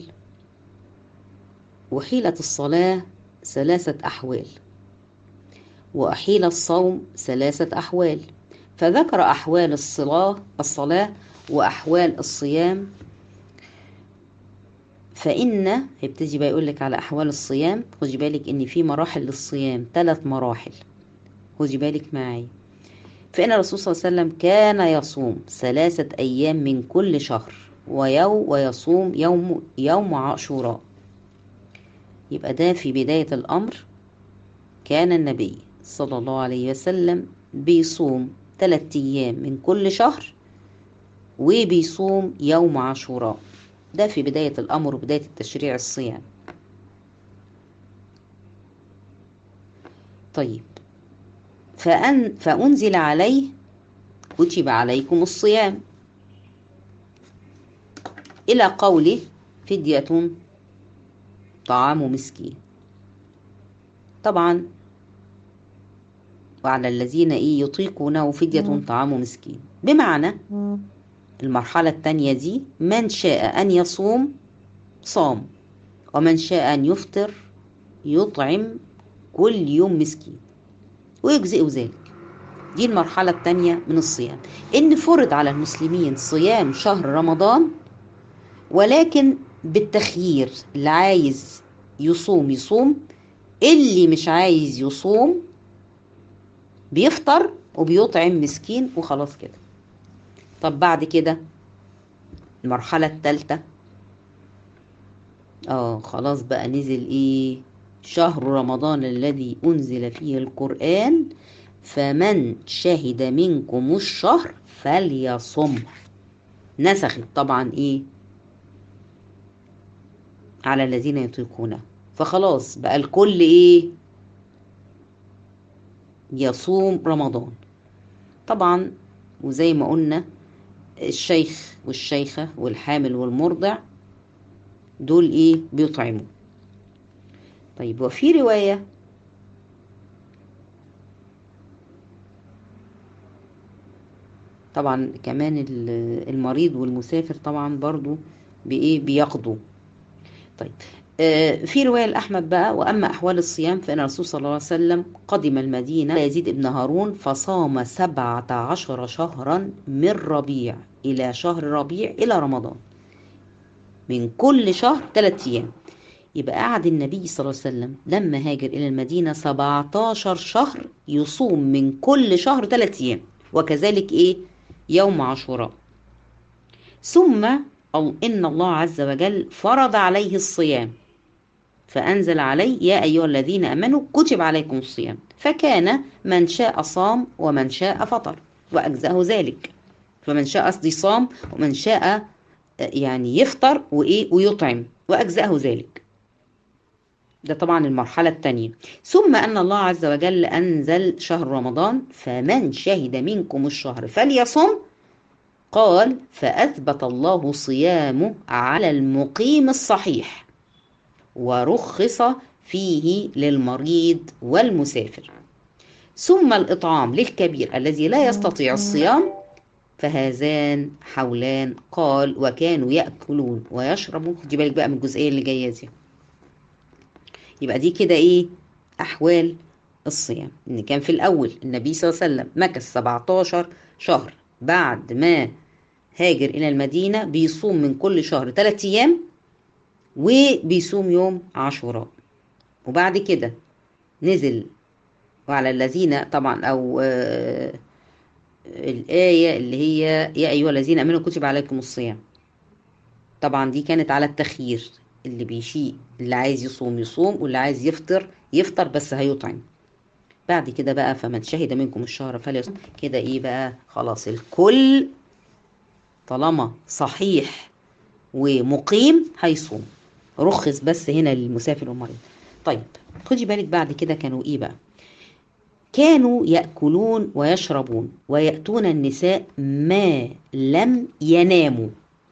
[SPEAKER 1] وحيلت الصلاة ثلاثة أحوال وأحيل الصوم ثلاثة أحوال فذكر أحوال الصلاة الصلاة وأحوال الصيام فإن هيبتدي بقى يقول لك على أحوال الصيام خدي بالك إن في مراحل للصيام ثلاث مراحل خدي بالك معايا فإن الرسول صلى الله عليه وسلم كان يصوم ثلاثة أيام من كل شهر ويوم ويصوم يوم يوم عاشوراء يبقى ده في بداية الأمر كان النبي صلى الله عليه وسلم بيصوم ثلاثة أيام من كل شهر وبيصوم يوم عاشوراء ده في بداية الأمر وبداية التشريع الصيام طيب فأن فأنزل عليه كتب عليكم الصيام إلى قوله فدية طعام مسكين طبعا وعلى الذين إيه يطيقونه فدية طعام مسكين بمعنى المرحلة الثانية دي من شاء أن يصوم صام ومن شاء أن يفطر يطعم كل يوم مسكين ويجزئ ذلك دي المرحلة الثانية من الصيام إن فرض على المسلمين صيام شهر رمضان ولكن بالتخيير اللي عايز يصوم يصوم اللي مش عايز يصوم بيفطر وبيطعم مسكين وخلاص كده طب بعد كده المرحلة الثالثة اه خلاص بقى نزل ايه شهر رمضان الذي انزل فيه القرآن فمن شهد منكم الشهر فليصم نسخت طبعا ايه على الذين يطيقونه فخلاص بقى الكل ايه يصوم رمضان طبعا وزي ما قلنا الشيخ والشيخة والحامل والمرضع دول ايه بيطعموا طيب وفي رواية طبعا كمان المريض والمسافر طبعا برضو بايه بيقضوا طيب آه في رواية الأحمد بقى وأما أحوال الصيام فإن الرسول صلى الله عليه وسلم قدم المدينة يزيد ابن هارون فصام سبعة عشر شهرا من ربيع إلى شهر ربيع إلى رمضان من كل شهر ثلاثة أيام يبقى قعد النبي صلى الله عليه وسلم لما هاجر إلى المدينة 17 شهر يصوم من كل شهر ثلاثة أيام وكذلك إيه يوم عاشوراء ثم إن الله عز وجل فرض عليه الصيام فأنزل عليه يا أيها الذين أمنوا كتب عليكم الصيام فكان من شاء صام ومن شاء فطر وأجزأه ذلك فمن شاء قصدي صام ومن شاء يعني يفطر وإيه ويطعم وأجزأه ذلك ده طبعا المرحلة الثانية ثم أن الله عز وجل أنزل شهر رمضان فمن شهد منكم الشهر فليصم قال فأثبت الله صيامه على المقيم الصحيح ورخص فيه للمريض والمسافر ثم الإطعام للكبير الذي لا يستطيع الصيام فهذان حولان قال وكانوا يأكلون ويشربون خدي بالك بقى من الجزئية اللي جاية دي يبقى دي كده ايه أحوال الصيام إن كان في الأول النبي صلى الله عليه وسلم مكث 17 شهر بعد ما هاجر إلى المدينة بيصوم من كل شهر ثلاثة أيام وبيصوم يوم عاشوراء وبعد كده نزل وعلى الذين طبعا أو آه الآية اللي هي يا أيها الذين أمنوا كتب عليكم الصيام طبعا دي كانت على التخيير اللي بيشيء اللي عايز يصوم يصوم واللي عايز يفطر يفطر بس هيطعم بعد كده بقى فمن شهد منكم الشهر فليصوم كده ايه بقى خلاص الكل طالما صحيح ومقيم هيصوم رخص بس هنا للمسافر والمريض طيب خدي بالك بعد كده كانوا ايه بقى كانوا يأكلون ويشربون ويأتون النساء ما لم يناموا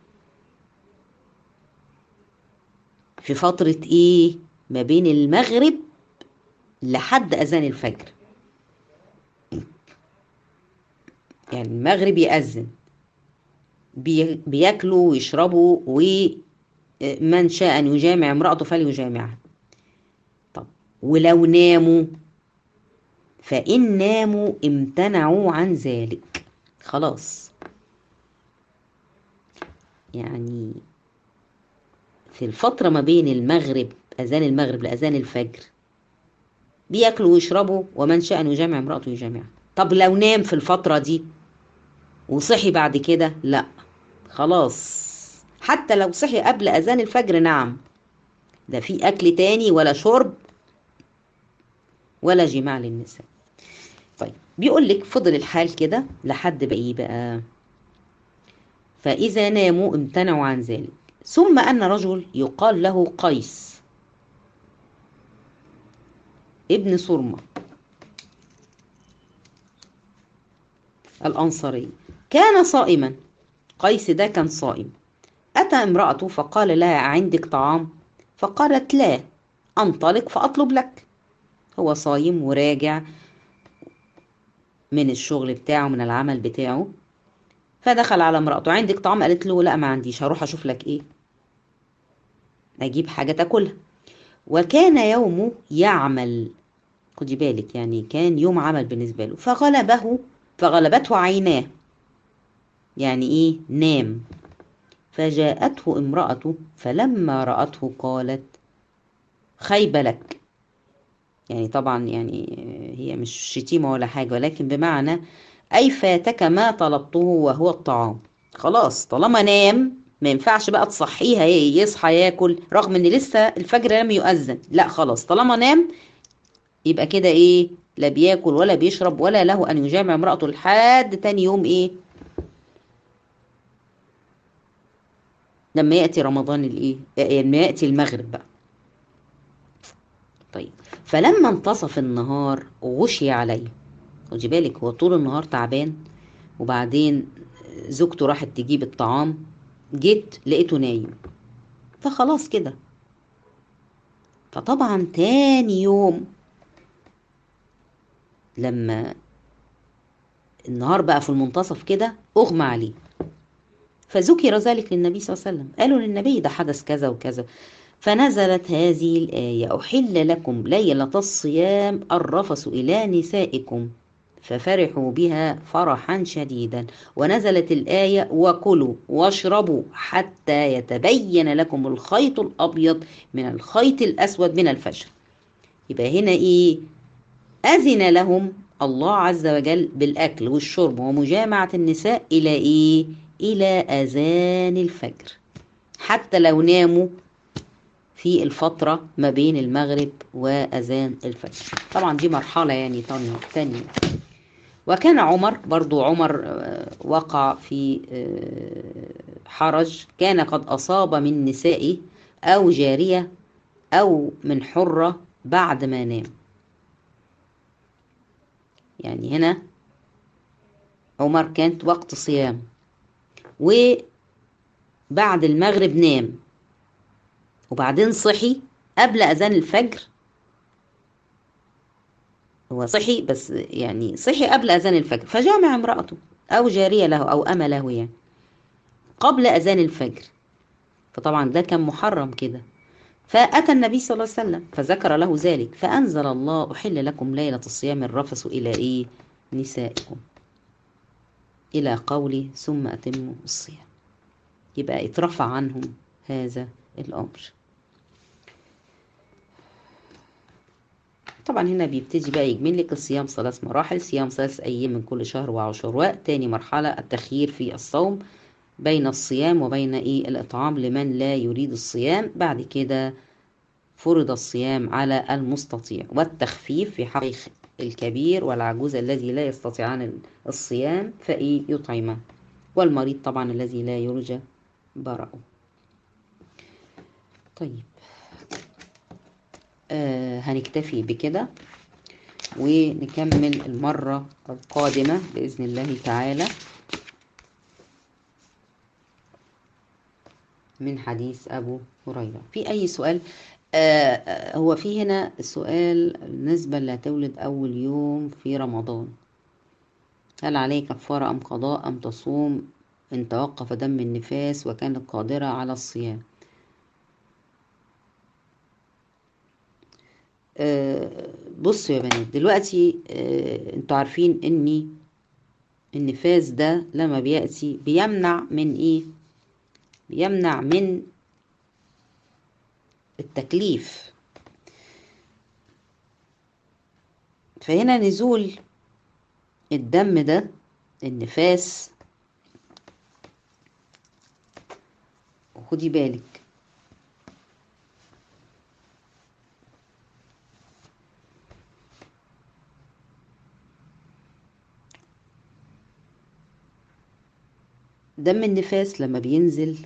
[SPEAKER 1] في فترة إيه؟ ما بين المغرب لحد أذان الفجر يعني المغرب يأذن بي- بياكلوا ويشربوا ومن شاء أن يجامع امرأته فليجامعها طب ولو ناموا فإن ناموا امتنعوا عن ذلك خلاص يعني في الفترة ما بين المغرب أذان المغرب لأذان الفجر بياكلوا ويشربوا ومن شاء أن يجامع امرأته يجامعها طب لو نام في الفترة دي وصحي بعد كده لا خلاص حتى لو صحي قبل أذان الفجر نعم ده في أكل تاني ولا شرب ولا جماع للنساء طيب بيقول لك فضل الحال كده لحد بقى ايه بقى فإذا ناموا امتنعوا عن ذلك ثم أن رجل يقال له قيس ابن صرمة الأنصاري كان صائما قيس ده كان صائم أتى امرأته فقال لها عندك طعام فقالت لا أنطلق فأطلب لك هو صايم وراجع من الشغل بتاعه من العمل بتاعه فدخل على امرأته عندك طعام قالت له لا ما عنديش هروح أشوف لك إيه أجيب حاجة تاكلها وكان يومه يعمل خدي بالك يعني كان يوم عمل بالنسبة له فغلبه فغلبته عيناه يعني إيه نام فجاءته امرأته فلما رأته قالت خيب لك يعني طبعا يعني هي مش شتيمة ولا حاجة ولكن بمعنى أي فاتك ما طلبته وهو الطعام خلاص طالما نام ما ينفعش بقى تصحيها يصحى ياكل رغم ان لسه الفجر لم يؤذن لا خلاص طالما نام يبقى كده ايه لا بياكل ولا بيشرب ولا له ان يجامع امرأته لحد تاني يوم ايه لما يأتي رمضان الايه لما يأتي المغرب بقى طيب فلما انتصف النهار غشي عليه خدي بالك هو طول النهار تعبان وبعدين زوجته راحت تجيب الطعام جيت لقيته نايم فخلاص كده فطبعا تاني يوم لما النهار بقى في المنتصف كده اغمى عليه فذكر ذلك للنبي صلى الله عليه وسلم قالوا للنبي ده حدث كذا وكذا فنزلت هذه الآية أحل لكم ليلة الصيام الرفس إلى نسائكم ففرحوا بها فرحا شديدا ونزلت الآية وكلوا واشربوا حتى يتبين لكم الخيط الأبيض من الخيط الأسود من الفجر يبقى هنا إيه أذن لهم الله عز وجل بالأكل والشرب ومجامعة النساء إلى إيه إلى أذان الفجر حتى لو ناموا في الفترة ما بين المغرب وأذان الفجر طبعا دي مرحلة يعني تانية وكان عمر برضو عمر وقع في حرج كان قد أصاب من نسائه أو جارية أو من حرة بعد ما نام يعني هنا عمر كانت وقت صيام وبعد المغرب نام وبعدين صحي قبل أذان الفجر هو صحي بس يعني صحي قبل أذان الفجر فجامع امرأته أو جارية له أو أما له يعني قبل أذان الفجر فطبعا ده كان محرم كده فأتى النبي صلى الله عليه وسلم فذكر له ذلك فأنزل الله أحل لكم ليلة الصيام الرفث إلى إيه نسائكم إلى قولي ثم أتموا الصيام يبقى اترفع عنهم هذا الأمر طبعا هنا بيبتدي بقى يجمل لك الصيام ثلاث مراحل صيام ثلاث أيام من كل شهر وعشراء تاني مرحلة التخيير في الصوم بين الصيام وبين إيه الإطعام لمن لا يريد الصيام بعد كده فرض الصيام على المستطيع والتخفيف في حق الكبير والعجوز الذي لا يستطيعان الصيام فإيه يطعمه والمريض طبعا الذي لا يرجى برأه طيب آه هنكتفي بكده ونكمل المرة القادمة بإذن الله تعالى من حديث أبو هريرة في أي سؤال آه هو في هنا سؤال بالنسبة اللي هتولد أول يوم في رمضان هل عليه كفارة أم قضاء أم تصوم إن توقف دم النفاس وكانت قادرة على الصيام آه بصوا يا بنات دلوقتي آه انتوا عارفين اني النفاس ده لما بيأتي بيمنع من ايه بيمنع من التكليف فهنا نزول الدم ده النفاس خدي بالك دم النفاس لما بينزل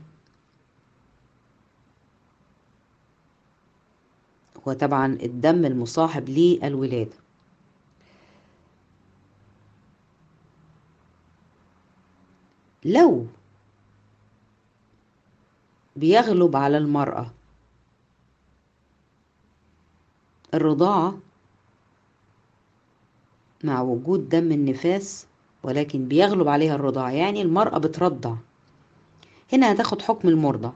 [SPEAKER 1] هو طبعا الدم المصاحب للولادة لو بيغلب على المرأة الرضاعة مع وجود دم النفاس ولكن بيغلب عليها الرضاعة يعني المرأة بترضع هنا هتاخد حكم المرضع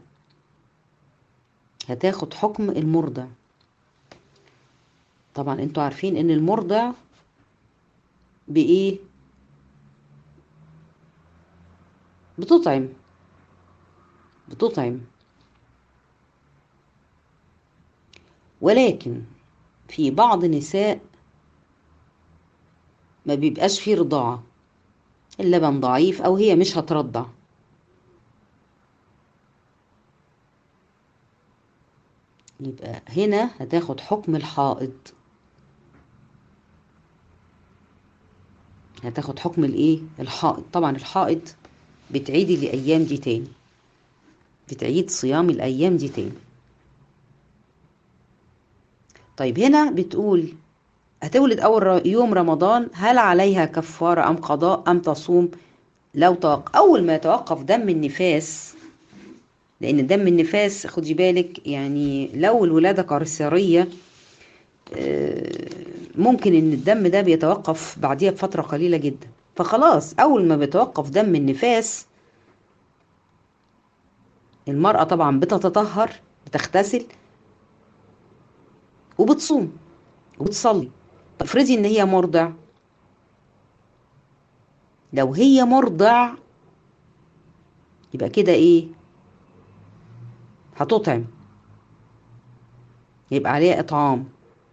[SPEAKER 1] هتاخد حكم المرضع طبعا انتوا عارفين ان المرضع بايه بتطعم بتطعم ولكن في بعض نساء ما بيبقاش فيه رضاعة اللبن ضعيف او هي مش هترضع يبقى هنا هتاخد حكم الحائض هتاخد حكم الايه الحائض طبعا الحائض بتعيد الايام دي تاني بتعيد صيام الايام دي تاني طيب هنا بتقول هتولد اول يوم رمضان هل عليها كفاره ام قضاء ام تصوم لو توقف اول ما يتوقف دم النفاس لان دم النفاس خدي بالك يعني لو الولاده قيصريه ممكن ان الدم ده بيتوقف بعديها بفتره قليله جدا فخلاص اول ما بيتوقف دم النفاس المراه طبعا بتتطهر بتغتسل وبتصوم وبتصلي افرضي ان هي مرضع لو هي مرضع يبقى كده ايه هتطعم يبقى عليها اطعام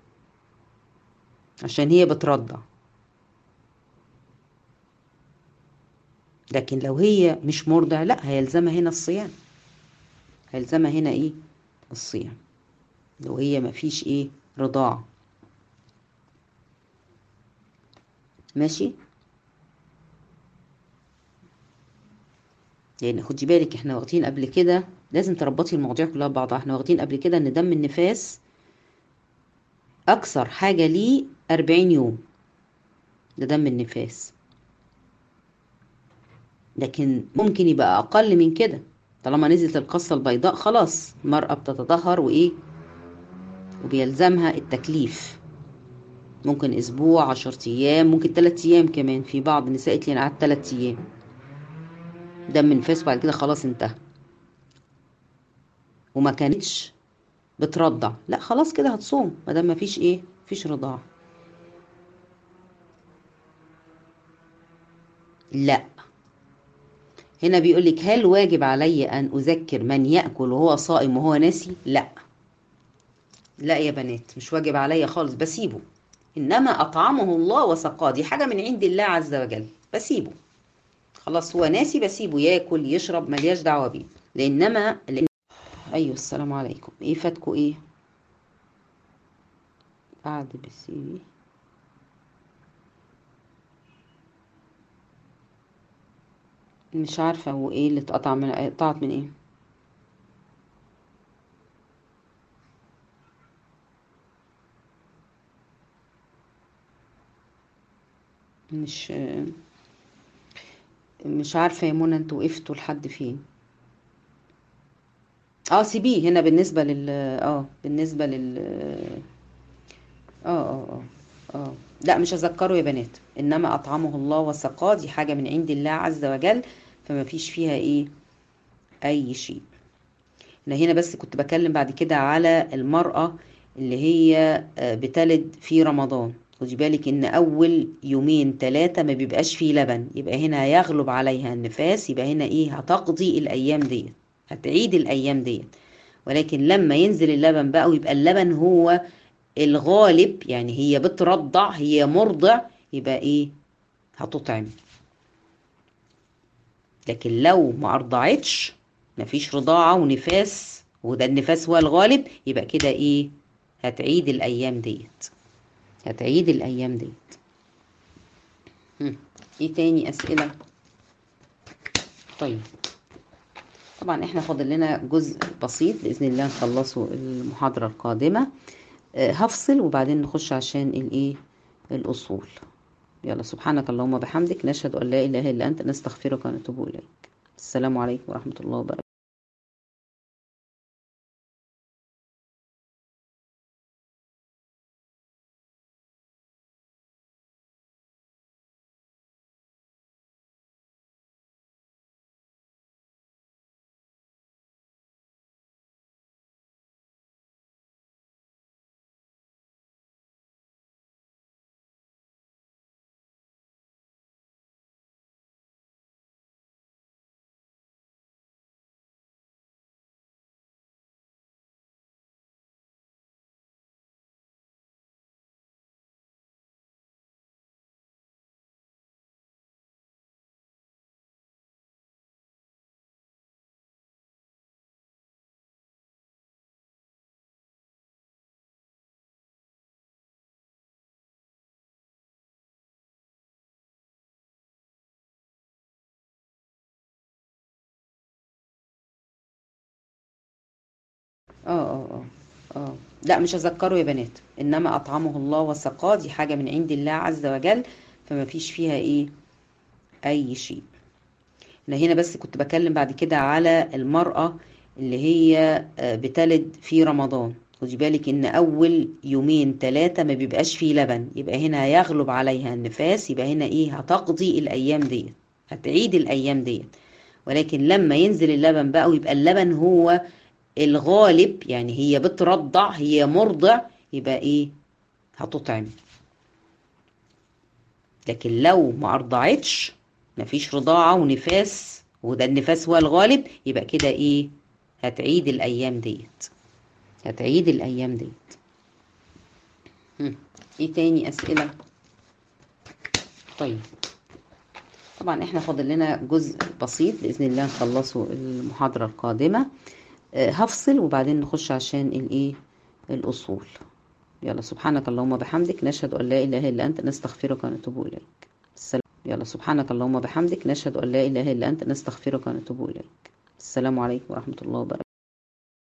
[SPEAKER 1] عشان هي بترضع لكن لو هي مش مرضع لا هيلزمها هنا الصيام هيلزمها هنا ايه الصيام لو هي مفيش ايه رضاعة ماشي لان خدي بالك احنا واخدين قبل كده لازم تربطي المواضيع كلها ببعضها احنا واخدين قبل كده ان دم النفاس اكثر حاجه ليه 40 يوم ده دم النفاس لكن ممكن يبقى اقل من كده طالما نزلت القصه البيضاء خلاص المراه بتتطهر وايه وبيلزمها التكليف ممكن اسبوع عشر ايام ممكن تلات ايام كمان في بعض النساء قالت لي انا قعدت تلات ايام دم النفاس وبعد كده خلاص انتهى وما كانتش بترضع لا خلاص كده هتصوم ما دام مفيش ايه مفيش رضاعه لا هنا بيقول لك هل واجب علي ان اذكر من ياكل وهو صائم وهو ناسي لا لا يا بنات مش واجب عليا خالص بسيبه انما اطعمه الله وسقاه دي حاجه من عند الله عز وجل بسيبه خلاص هو ناسي بسيبه ياكل يشرب ملياش دعوه بيه لانما لأن... ايوه السلام عليكم ايه فاتكوا ايه بعد بسيبي مش عارفه هو ايه اللي اتقطع من اتقطعت من ايه مش مش عارفة يا منى انتوا وقفتوا لحد فين اه سيبيه هنا بالنسبة لل اه بالنسبة لل اه اه اه اه لا مش هذكره يا بنات انما اطعمه الله وسقاه دي حاجة من عند الله عز وجل فما فيش فيها ايه اي شيء انا هنا بس كنت بكلم بعد كده على المرأة اللي هي بتلد في رمضان خدي بالك ان اول يومين ثلاثة ما بيبقاش فيه لبن يبقى هنا يغلب عليها النفاس يبقى هنا ايه هتقضي الايام ديت هتعيد الايام ديت ولكن لما ينزل اللبن بقى ويبقى اللبن هو الغالب يعني هي بترضع هي مرضع يبقى ايه هتطعم لكن لو ما ارضعتش مفيش رضاعة ونفاس وده النفاس هو الغالب يبقى كده ايه هتعيد الايام ديت هتعيد الايام ديت ايه تاني اسئلة طيب طبعا احنا فاضل لنا جزء بسيط باذن الله نخلصه المحاضرة القادمة أه هفصل وبعدين نخش عشان الايه الاصول يلا سبحانك اللهم وبحمدك نشهد ان لا اله الا انت نستغفرك ونتوب اليك السلام عليكم ورحمة الله وبركاته اه اه اه اه لا مش هذكره يا بنات انما اطعمه الله وسقاه دي حاجة من عند الله عز وجل فما فيش فيها ايه اي شيء انا هنا بس كنت بكلم بعد كده على المرأة اللي هي بتلد في رمضان خدي بالك ان اول يومين ثلاثة ما بيبقاش فيه لبن يبقى هنا يغلب عليها النفاس يبقى هنا ايه هتقضي الايام ديت هتعيد الايام ديت ولكن لما ينزل اللبن بقى ويبقى اللبن هو الغالب يعني هي بترضع هي مرضع يبقى ايه هتطعم لكن لو ما ارضعتش مفيش رضاعة ونفاس وده النفاس هو الغالب يبقى كده ايه هتعيد الايام ديت هتعيد الايام ديت ايه تاني اسئلة طيب طبعا احنا فاضل لنا جزء بسيط باذن الله نخلصه المحاضرة القادمة أه هفصل وبعدين نخش عشان الايه الاصول يلا سبحانك اللهم وبحمدك نشهد ان لا اله الا انت نستغفرك ونتوب اليك السلام يلا سبحانك اللهم وبحمدك نشهد ان لا اله الا انت نستغفرك ونتوب اليك السلام عليكم ورحمة الله وبركاته